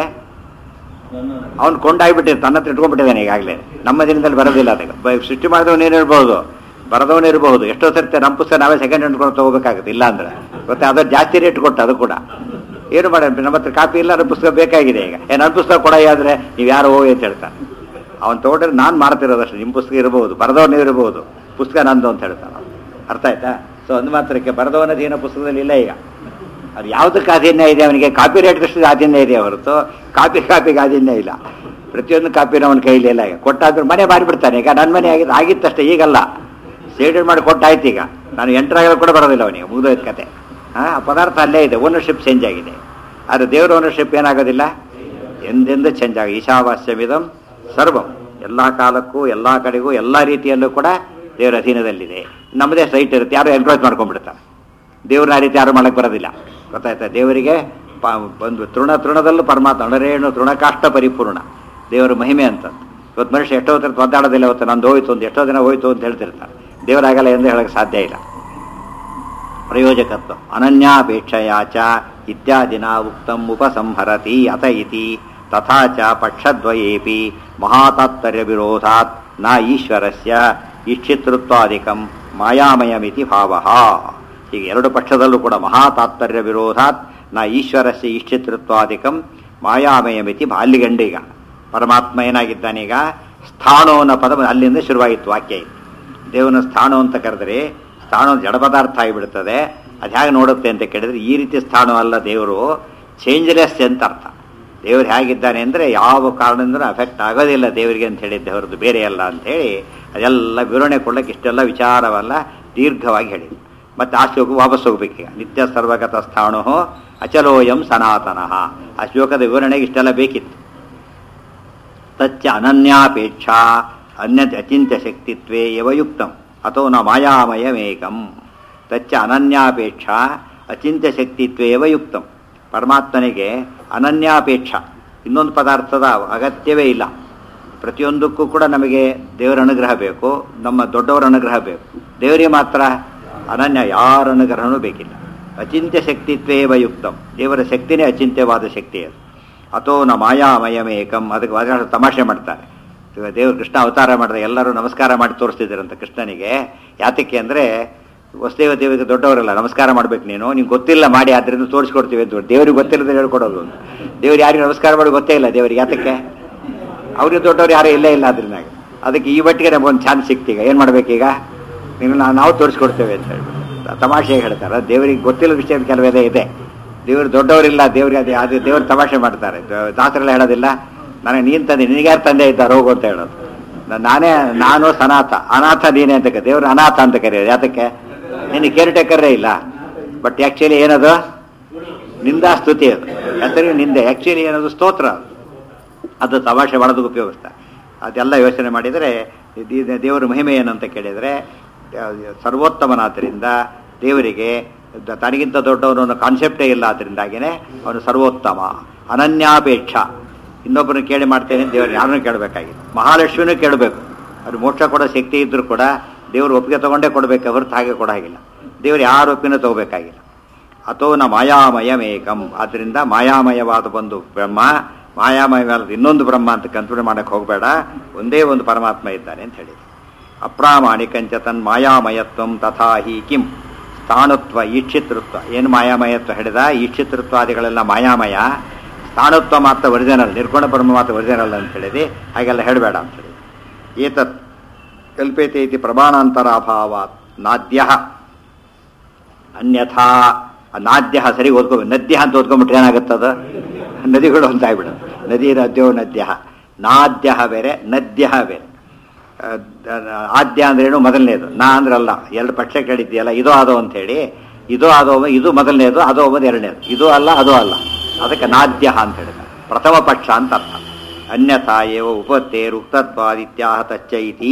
ಅವ್ನು ಕೊಂಡಾಗ್ಬಿಟ್ಟಿರ್ತಾನೆ ತನ್ನ ಹತ್ರ ಇಟ್ಕೊಂಡ್ಬಿಟ್ಟಿದ್ದಾನೆ ಈಗಾಗಲೇ ನಮ್ಮ ದಿನದಲ್ಲಿ ಬರೋದಿಲ್ಲ ಅದಕ್ಕೆ ಬ- ಸೃಷ್ಟಿ ಮಾಡಿದವನು ಇರ್ಬೋದು ಬರದವನು ಇರಬಹುದು ಎಷ್ಟೋ ಸರ್ತಿ ನಮ್ಮ ಪುಸ್ತಕ ನಾವೇ ಸೆಕೆಂಡ್ ಹ್ಯಾಂಡ್ ಕೊಂಡು ತಗೋಬೇಕಾಗುತ್ತೆ ಇಲ್ಲ ಅಂದ್ರೆ ಮತ್ತೆ ಅದು ಜಾಸ್ತಿ ರೇಟ್ ಕೊಟ್ಟು ಅದು ಕೂಡ ಏನು ಮಾಡಿ ನಮ್ಮ ಹತ್ರ ಕಾಪಿ ಇಲ್ಲ ನನ್ನ ಪುಸ್ತಕ ಬೇಕಾಗಿದೆ ಈಗ ಏ ನನ್ನ ಪುಸ್ತಕ ಕೊಡ ಆದ್ರೆ ನೀವು ಯಾರೋ ಹೋಗಿ ಅಂತ ಹೇಳ್ತಾನೆ ಅವ್ನು ತಗೊಂಡ್ರೆ ನಾನು ಮಾಡ್ತಿರೋದಷ್ಟು ನಿಮ್ಮ ಪುಸ್ತಕ ಇರಬಹುದು ಬರದವನು ಇರಬಹುದು ಪುಸ್ತಕ ನಂದು ಅಂತ ಹೇಳ್ತಾನೆ ಅವ್ನು. ಅರ್ಥ ಆಯ್ತಾ ಸೊ ಅಂದ್ ಮಾತ್ರಕ್ಕೆ ಬರದವನ ಅಧೀನ ಪುಸ್ತಕದಲ್ಲಿ ಇಲ್ಲ ಈಗ ಅದು ಯಾವುದಕ್ಕೆ ಅಧೀನ ಇದೆ ಅವನಿಗೆ ಕಾಪಿ ರೇಟ್ ದೃಷ್ಟಿಗೆ ಅಧೀನ ಇದೆ ಹೊರತು ಕಾಪಿ ಕಾಪಿಗೆ ಅಧೀನ ಇಲ್ಲ ಪ್ರತಿಯೊಂದು ಕಾಪಿನ ಅವನ ಕೈಲಿ ಇಲ್ಲ ಈಗ ಕೊಟ್ಟಾದ್ರೂ ಮನೆ ಮಾರಿಬಿಡ್ತಾನೆ ಈಗ ನನ್ನ ಮನೆ ಆಗಿದ್ದು ಆಗಿತ್ತಷ್ಟೇ ಈಗಲ್ಲ ಸೇಡೆಡ್ ಮಾಡಿ ಕೊಟ್ಟಾಯ್ತು ಈಗ ನಾನು ಎಂಟರಾಗಲು ಕೂಡ ಬರೋದಿಲ್ಲ ಅವನಿಗೆ ಮುಗಿದೋಯ್ತು ಕತೆ ಹಾಂ ಆ ಪದಾರ್ಥ ಅಲ್ಲೇ ಇದೆ ಓನರ್ಶಿಪ್ ಚೇಂಜ್ ಆಗಿದೆ ಆದರೆ ದೇವರ ಓನರ್ಶಿಪ್ ಏನಾಗೋದಿಲ್ಲ ಎಂದೆಂದು ಚೇಂಜ್ ಆಗ ಈಶಾವಾಸ್ಯಮಿದಂ ಸರ್ವಂ ಎಲ್ಲ ಕಾಲಕ್ಕೂ ಎಲ್ಲ ಕಡೆಗೂ ಎಲ್ಲ ರೀತಿಯಲ್ಲೂ ಕೂಡ ದೇವರ ಅಧೀನದಲ್ಲಿದೆ ನಮ್ಮದೇ ಸೈಟ್ ಇರುತ್ತೆ ಯಾರು ಎನ್ಕ್ರೋಚ್ ಮಾಡ್ಕೊಂಡ್ಬಿಡ್ತಾರೆ ದೇವ್ರನ್ನ ಆ ರೀತಿ ಯಾರು ಮಾಡಕ್ಕೆ ಬರೋದಿಲ್ಲ ಗೊತ್ತಾಯ್ತಾ ದೇವರಿಗೆ ಪ ಒಂದು ತೃಣ ತೃಣದಲ್ಲೂ ಪರಮಾತ್ಮ ಅಣರೇಣು ತೃಣಕಾಷ್ಟ ಪರಿಪೂರ್ಣ ದೇವರ ಮಹಿಮೆ ಅಂತ ಇವತ್ತು ಮನುಷ್ಯ ಎಷ್ಟೋ ಥರ ಒದ್ದಾಡೋದಿಲ್ಲ ಇವತ್ತು ನಂದು ಹೋಯ್ತು ಅಂತ ಎಷ್ಟೋ ದಿನ ಹೋಯ್ತು ಅಂತ ಹೇಳ್ತಿರ್ತಾರೆ ದೇವರಾಗಲ್ಲ ಎಂದು ಹೇಳಕ್ಕೆ ಸಾಧ್ಯ ಇಲ್ಲ ಪ್ರಯೋಜಕತ್ವ ಅನನ್ಯಾಪೇಕ್ಷೆಯ ಚ ಇತ್ಯಾದಿನ ಉಕ್ತಂ ಉಪಸಂಹರತಿ ಅತ ಇತಿ ತಥಾ ಚ ಪಕ್ಷದ್ವಯೇಪಿ ಮಹಾತಾತ್ಪರ್ಯ ವಿರೋಧಾತ್ ನ ಈಶ್ವರಸ್ಯ ಇಚ್ಛಿತೃತ್ವಾದಿಕಂ ಮಾಯಾಮಯಮಿತಿ ಭಾವ ಹೀಗೆ ಎರಡು ಪಕ್ಷದಲ್ಲೂ ಕೂಡ ಮಹಾತಾತ್ಪರ್ಯ ವಿರೋಧಾತ್ ನ ಈಶ್ವರಸ್ಯ ಇಚ್ಛಿತೃತ್ವಾದಿಕಂ ಮಾಯಾಮಯಮಿತಿ ಭಾ- ಅಲ್ಲಿಗೆ ಈಗ ಪರಮಾತ್ಮ ಏನಾಗಿದ್ದಾನೀಗ ಸ್ಥಾನೋ ಅನ್ನೋ ಪದ ಅಲ್ಲಿಂದ ಶುರುವಾಗಿತ್ತು ವಾಕ್ಯ ಇದು ದೇವನ ಸ್ಥಾನ ಅಂತ ಕರೆದ್ರೆ ಸ್ಥಾನ ಜಡ ಪದಾರ್ಥ ಆಗಿಬಿಡ್ತದೆ ಅದು ಹೇಗೆ ನೋಡುತ್ತೆ ಅಂತ ಕೇಳಿದ್ರೆ ಈ ರೀತಿ ಸ್ಥಾನ ಅಲ್ಲ ದೇವರು ಚೇಂಜ್ಲೆಸ್ ಅಂತ ಅರ್ಥ ದೇವರು ಹೇಗಿದ್ದಾನೆ ಅಂದರೆ ಯಾವ ಕಾರಣದಿಂದ ಅಫೆಕ್ಟ್ ಆಗೋದಿಲ್ಲ ದೇವರಿಗೆ ಅಂತ ಹೇಳಿದ್ದೆ ಹೊರತು ಬೇರೆ ಅಲ್ಲ ಅಂತ ಹೇಳಿ ಅದೆಲ್ಲ ವಿವರಣೆ ಕೊಡ್ಲಿಕ್ಕೆ ಇಷ್ಟೆಲ್ಲ ವಿಚಾರವಲ್ಲ ದೀರ್ಘವಾಗಿ ಹೇಳಿ ಮತ್ತೆ ಆ ಶ್ಲೋಕ ವಾಪಸ್ ಹೋಗ್ಬೇಕೀಗ ನಿತ್ಯ ಸರ್ವಗತ ಸ್ಥಾಣೋ ಅಚಲೋಯಂ ಸನಾತನಃ ಆ ಶ್ಲೋಕದ ವಿವರಣೆಗೆ ಇಷ್ಟೆಲ್ಲ ಬೇಕಿತ್ತು ತಚ್ಚ ಅನನ್ಯಾಪೇಕ್ಷಾ ಅನ್ಯ ಅಚಿಂತ್ಯ ಶಕ್ತಿತ್ವೇ ಯವ ಯುಕ್ತಂ ಅಥೋ ನ ಮಾಯಾಮಯಮೇಕಂ ತಚ್ಚ ಅನನ್ಯಾಪೇಕ್ಷಾ ಅಚಿಂತ್ಯ ಶಕ್ತಿತ್ವೇ ಯವ ಯುಕ್ತಂ ಪರಮಾತ್ಮನಿಗೆ ಅನನ್ಯಾಪೇಕ್ಷ ಇನ್ನೊಂದು ಪದಾರ್ಥದ ಅಗತ್ಯವೇ ಇಲ್ಲ ಪ್ರತಿಯೊಂದಕ್ಕೂ ಕೂಡ ನಮಗೆ ದೇವರ ಅನುಗ್ರಹ ಬೇಕು ನಮ್ಮ ದೊಡ್ಡವರ ಅನುಗ್ರಹ ಬೇಕು ದೇವರಿಗೆ ಮಾತ್ರ ಅನನ್ಯ ಯಾರ ಅನುಗ್ರಹನೂ ಬೇಕಿಲ್ಲ ಅಚಿಂತ್ಯ ಶಕ್ತಿತ್ವೇವ ಯುಕ್ತಂ ದೇವರ ಶಕ್ತಿನೇ ಅಚಿಂತ್ಯವಾದ ಶಕ್ತಿ ಅದು ಅಥೋ ನ ಮಾಯಾಮಯಮೇಕಂ ಅದಕ್ಕೆ ವಾದ ತಮಾಷೆ ಮಾಡ್ತಾರೆ ಇವಾಗ ದೇವರು ಕೃಷ್ಣ ಅವತಾರ ಮಾಡಿದ ಎಲ್ಲರೂ ನಮಸ್ಕಾರ ಮಾಡಿ ತೋರಿಸ್ತಿದ್ದಾರಂತ ಕೃಷ್ಣನಿಗೆ ಯಾತಕ್ಕೆ ಅಂದರೆ ವಸುದೇವ ದೇವಿಗೆ ದೊಡ್ಡವರಲ್ಲ ನಮಸ್ಕಾರ ಮಾಡ್ಬೇಕು ನೀನು ನಿಂಗೆ ಗೊತ್ತಿಲ್ಲ ಮಾಡಿ ಆದ್ರಿಂದ ತೋರಿಸ್ಕೊಡ್ತೀವಿ ಅಂತ ದೇವ್ರಿಗೆ ಗೊತ್ತಿಲ್ಲದೆ ಹೇಳ್ಕೊಡೋದು ಅಂತ ದೇವ್ರು ಯಾರಿಗೆ ನಮಸ್ಕಾರ ಮಾಡಿ ಗೊತ್ತೇ ಇಲ್ಲ ದೇವ್ರಿಗೆ ಯಾತಕ್ಕೆ ಅವ್ರಿಗೆ ದೊಡ್ಡವ್ರು ಯಾರೂ ಇಲ್ಲೇ ಇಲ್ಲ ಅದ್ರನ್ನಾಗ ಅದಕ್ಕೆ ಈ ಮಟ್ಟಿಗೆ ನಮಗೊಂದು ಚಾನ್ಸ್ ಸಿಕ್ತೀಗ ಏನು ಮಾಡ್ಬೇಕೀಗ ನೀನು ನಾವು ನಾವು ತೋರಿಸ್ಕೊಡ್ತೇವೆ ಅಂತ ಹೇಳ್ಬಿಟ್ಟು ತಮಾಷೆಗೆ ಹೇಳ್ತಾರೆ ದೇವರಿಗೆ ಗೊತ್ತಿಲ್ಲದ ವಿಷಯ ಕೆಲವೆಲ್ಲ ಇದೆ ದೇವರು ದೊಡ್ಡವರಿಲ್ಲ ದೇವ್ರಿಗೆ ಅದೇ ಅದೇ ದೇವ್ರು ತಮಾಷೆ ಮಾಡ್ತಾರೆ ದ- ದಾಸರೆಲ್ಲ ಹೇಳೋದಿಲ್ಲ ನನಗೆ ನೀನು ತಂದೆ ನಿನಗ್ಯಾರು ತಂದೆ ಇದ್ದಾರೆ ಹೋಗು ಅಂತ ಹೇಳೋದು ನ- ನಾನೇ ನಾನು ಸನಾಥ ಅನಾಥ ನೀನೇ ಅಂತ ಕ- ದೇವ್ರು ಅನಾಥ ಅಂತ ಕರೆಯೋದು ಯಾತಕ್ಕೆ ನಿನಗೆ ಕೇರ್ ಟೇಕರೇ ಇಲ್ಲ ಬಟ್ ಆ್ಯಕ್ಚುಲಿ ಏನದು ನಿಂದಾ ಸ್ತುತಿ ಅದು ಹೆಸರಿಗೆ ನಿಂದೆ ಆ್ಯಕ್ಚುಲಿ ಏನದು ಸ್ತೋತ್ರ ಅದು. ಅದು ತಮಾಷೆ ಮಾಡೋದಕ್ಕೆ ಉಪಯೋಗಿಸ್ತಾರೆ ಅದೆಲ್ಲ ಯೋಚನೆ ಮಾಡಿದರೆ ಇದು ದೇವರ ಮಹಿಮೆ ಏನಂತ ಕೇಳಿದರೆ ಸರ್ವೋತ್ತಮನಾದ್ದರಿಂದ ದೇವರಿಗೆ ದ- ತನಗಿಂತ ದೊಡ್ಡವನು ಅನ್ನೋ ಕಾನ್ಸೆಪ್ಟೇ ಇಲ್ಲ ಅದರಿಂದಾಗಿನೇ ಅವನು ಸರ್ವೋತ್ತಮ ಅನನ್ಯಾಪೇಕ್ಷ ಇನ್ನೊಬ್ಬರನ್ನು ಕೇಳಿ ಮಾಡ್ತೇನೆ ಅಂತ ದೇವರು ಯಾರನ್ನೂ ಕೇಳಬೇಕಾಗಿಲ್ಲ ಮಹಾಲಕ್ಷ್ಮಿನೂ ಕೇಳಬೇಕು ಅವ್ರು ಮೋಕ್ಷ ಕೊಡೋ ಶಕ್ತಿ ಇದ್ದರೂ ಕೂಡ ದೇವರು ಒಪ್ಪಿಗೆ ತಗೊಂಡೇ ಕೊಡಬೇಕು ಹೊರತು ಹಾಗೆ ಕೊಡಾಗಿಲ್ಲ ದೇವರು ಯಾರ ಒಪ್ಪಿನೂ ತಗೋಬೇಕಾಗಿಲ್ಲ ಅಥೋ ನ ಮಾಯಾಮಯಮೇಕಂ ಆದ್ದರಿಂದ ಮಾಯಾಮಯವಾದ ಒಂದು ಬ್ರಹ್ಮ ಮಾಯಾಮಯವಾದ ಇನ್ನೊಂದು ಬ್ರಹ್ಮ ಅಂತ ಕನ್ಸಿಡರ್ ಮಾಡಕ್ಕೆ ಹೋಗಬೇಡ ಒಂದೇ ಒಂದು ಪರಮಾತ್ಮ ಇದ್ದಾನೆ ಅಂತ ಹೇಳಿ ಅಪ್ರಾಮಾಣಿಕಂಚ ತನ್ ಮಾಯಾಮಯತ್ವಂ ತಥಾ ಹಿ ಕಿಂ ಸ್ಥಾಣುತ್ವ ಈಕ್ಷಿತೃತ್ವ ಏನು ಮಾಯಾಮಯತ್ವ ಹೇಳಿದ ಈಕ್ಷಿತೃತ್ವಾದಿಗಳೆಲ್ಲ ಮಾಯಾಮಯ ಸ್ಥಾಣುತ್ವ ಮಾತ್ರ ಒರಿಜಿನಲ್ ನಿರ್ಗುಣ ಬ್ರಹ್ಮ ಮಾತ್ರ ಒರಿಜಿನಲ್ ಅಂತ ಹೇಳಿದೆ ಹಾಗೆಲ್ಲ ಹೇಳಬೇಡ ಅಂತ ಹೇಳಿ ಏತತ್ ಕಲ್ಪೇತೆ ಇತಿ ಪ್ರಮಾಣಾಂತರಾಭಾವಾತ್ ನಾದ್ಯ ಅನ್ಯಥಾ ನಾದ್ಯ ಸರಿ ಓದ್ಕೋ ನದ್ಯ ಅಂತ ಓದ್ಕೊಂಡ್ಬಿಟ್ರೆ ಏನಾಗುತ್ತದ ನದಿಗಳು ಅಂತ ಆಗ್ಬಿಡುತ್ತೆ ನದಿ ನದ್ಯೋ ನದ್ಯ ನಾದ್ಯ ಬೇರೆ ನದ್ಯ ಬೇರೆ ಆ, ದ- ಆದ್ಯ ಅಂದ್ರೇನು ಮೊದಲನೇದು ನಾ ಅಂದ್ರಲ್ಲ ಎರಡು ಪಕ್ಷ ಕೇಳಿದ್ಯಲ್ಲ ಇದು ಅದು ಅಂತ ಹೇಳಿ ಇದು ಅದು ಇದು ಮೊದಲನೇದು ಅದು ಒಬ್ಬದು ಎರಡನೇದು ಇದು ಅಲ್ಲ ಅದು ಅಲ್ಲ ಅದಕ್ಕೆ ನಾದ್ಯ ಅಂತ ಹೇಳಿದ ಪ್ರಥಮ ಪಕ್ಷ ಅಂತ ಅರ್ಥ ಅನ್ಯಥಾ ಏವ ಉಪತ್ತೇರುಕ್ತತ್ವಾದಿತ್ಯಾಹ ತಚ್ಚ ಇತಿ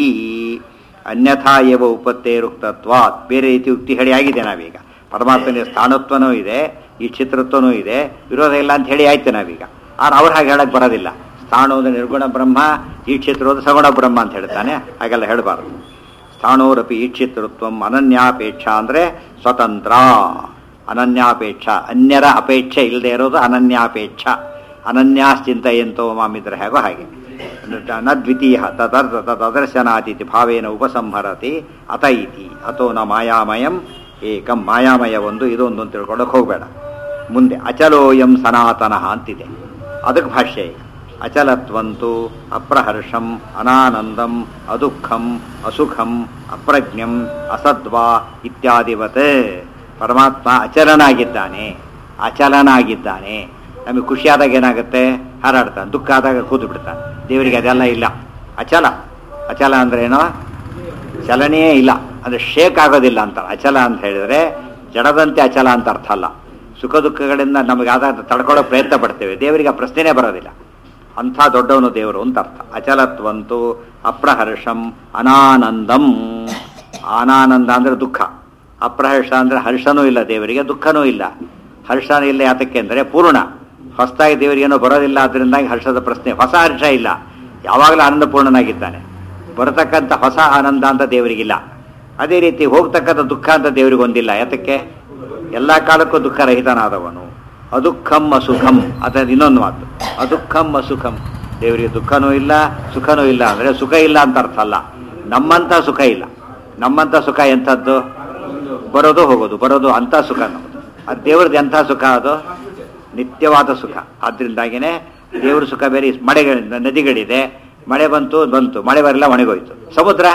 ಅನ್ಯಥಾ ಏವ ಉಪತ್ತೇರುಕ್ತತ್ವಾತ್ ಬೇರೆ ರೀತಿ ಯುಕ್ತಿ ಹೇಳಿ ಆಗಿದೆ ನಾವೀಗ ಪರಮಾತ್ಮನ ಸ್ಥಾನತ್ವನೂ ಇದೆ ಈ ಚಿತ್ರತ್ವನೂ ಇದೆ ವಿರೋಧ ಇಲ್ಲ ಅಂತ ಹೇಳಿ ಆಯ್ತು ನಾವೀಗ ಆದ್ರೆ ಅವ್ರು ಹಾಗೆ ಹೇಳಕ್ ಬರೋದಿಲ್ಲ ಸ್ಥಾನೋದು ನಿರ್ಗುಣ ಬ್ರಹ್ಮ ಈ ಕ್ಷೇತ್ರೋದು ಸಗುಣ ಬ್ರಹ್ಮ ಅಂತ ಹೇಳ್ತಾನೆ ಹಾಗೆಲ್ಲ ಹೇಳಬಾರದು ಸ್ಥಾನೋರಪಿ ಈಕ್ಷಿತೃತ್ವ ಅನನ್ಯಾಪೇಕ್ಷ ಅಂದ್ರೆ ಸ್ವತಂತ್ರ ಅನನ್ಯಾಪೇಕ್ಷ ಅನ್ಯರ ಅಪೇಕ್ಷೆ ಇಲ್ಲದೆ ಇರೋದು ಅನನ್ಯಾಪೇಕ್ಷ ಅನನ್ಯಾಶ್ಚಿಂತೆಯಂತೋ ಮಾಮಿದ್ರೆ ಹೇಗೋ ಹಾಗೆ ನ ದ್ವಿತೀಯ ತದರ್ಥ ತದರ್ಶನಾತಿಥಿ ಭಾವೇನ ಉಪಸಂಹರತಿ ಅತ ಇತಿ ಅಥೋ ನ ಮಾಯಾಮಯಂ ಏಕಂ ಮಾಯಾಮಯ ಒಂದು ಇದೊಂದು ಅಂತ ತಿಳ್ಕೊಳಕ್ ಹೋಗಬೇಡ ಮುಂದೆ ಅಚಲೋಯಂ ಸನಾತನಃ ಅಂತಿದೆ ಅದಕ್ಕೆ ಭಾಷ್ಯ ಈಗ ಅಚಲತ್ವಂತು ಅಪ್ರಹರ್ಷಂ ಅನಾನಂದಂ ಅದುಃಖಂ ಅಸುಖಂ ಅಪ್ರಜ್ಞಂ ಅಸದ್ವಾ ಇತ್ಯಾದಿವತ್ ಪರಮಾತ್ಮ ಅಚಲನಾಗಿದ್ದಾನೆ ಅಚಲನಾಗಿದ್ದಾನೆ ನಮಗೆ ಖುಷಿಯಾದಾಗ ಏನಾಗುತ್ತೆ ಹಾರಾಡ್ತಾನೆ ದುಃಖ ಆದಾಗ ಕೂತು ಬಿಡ್ತಾನೆ ದೇವರಿಗೆ ಅದೆಲ್ಲ ಇಲ್ಲ ಅಚಲ ಅಚಲ ಅಂದ್ರೇನು ಚಲನೆಯೇ ಇಲ್ಲ ಅಂದ್ರೆ ಶೇಕ್ ಆಗೋದಿಲ್ಲ ಅಂತ ಅಚಲ ಅಂತ ಹೇಳಿದ್ರೆ ಜಡದಂತೆ ಅಚಲ ಅಂತ ಅರ್ಥ ಅಲ್ಲ ಸುಖ ದುಃಖಗಳಿಂದ ನಮಗೆ ಆದಾಗ ತಡ್ಕೊಳ್ಳೋ ಪ್ರಯತ್ನ ಪಡ್ತೇವೆ ದೇವರಿಗೆ ಆ ಪ್ರಶ್ನೆನೇ ಬರೋದಿಲ್ಲ ಅಂಥ ದೊಡ್ಡವನು ದೇವರು ಅಂತ ಅರ್ಥ ಅಚಲತ್ವಂತು ಅಪ್ರಹರ್ಷಂ ಅನಾನಂದಂ ಅನಾನಂದ ಅಂದ್ರೆ ದುಃಖ ಅಪ್ರಹರ್ಷ ಅಂದ್ರೆ ಹರ್ಷನೂ ಇಲ್ಲ ದೇವರಿಗೆ ದುಃಖನೂ ಇಲ್ಲ ಹರ್ಷನೂ ಇಲ್ಲ ಯಾತಕ್ಕೆ ಅಂದರೆ ಪೂರ್ಣ ಹೊಸದಾಗಿ ದೇವರಿಗೇನೋ ಬರೋದಿಲ್ಲ ಅದರಿಂದಾಗಿ ಹರ್ಷದ ಪ್ರಶ್ನೆ ಹೊಸ ಹರ್ಷ ಇಲ್ಲ ಯಾವಾಗಲೂ ಆನಂದಪೂರ್ಣನಾಗಿದ್ದಾನೆ ಬರತಕ್ಕಂಥ ಹೊಸ ಆನಂದ ಅಂತ ದೇವರಿಗಿಲ್ಲ ಅದೇ ರೀತಿ ಹೋಗ್ತಕ್ಕಂಥ ದುಃಖ ಅಂತ ದೇವರಿಗೊಂದಿಲ್ಲ ಯಾತಕ್ಕೆ ಎಲ್ಲ ಕಾಲಕ್ಕೂ ದುಃಖ ರಹಿತನಾದವನು ಅದುಃಖಂ ಅಸುಖಂ ಅಥವಾ ಇನ್ನೊಂದು ಮಾತು ಅದುಃಖಂ ಅಸುಖಂ ದೇವರಿಗೆ ದುಃಖನೂ ಇಲ್ಲ ಸುಖನೂ ಇಲ್ಲ ಅಂದರೆ ಸುಖ ಇಲ್ಲ ಅಂತ ಅರ್ಥ ಅಲ್ಲ ನಮ್ಮಂಥ ಸುಖ ಇಲ್ಲ ನಮ್ಮಂಥ ಸುಖ ಎಂಥದ್ದು ಬರೋದು ಹೋಗೋದು ಬರೋದು ಅಂಥ ಸುಖ ನಮ್ಮದು ಅದು ದೇವ್ರದ್ದು ಎಂಥ ಸುಖ ಅದು ನಿತ್ಯವಾದ ಸುಖ ಆದ್ರಿಂದಾಗಿನೇ ದೇವ್ರ ಸುಖ ಬೇರೆ ಈ ಮಳೆಗಳಿಂದ ನದಿಗಳಿದೆ ಮಳೆ ಬಂತು ಬಂತು ಮಳೆ ಬರಲ್ಲ ಒಣಗೋಯ್ತು ಸಮುದ್ರ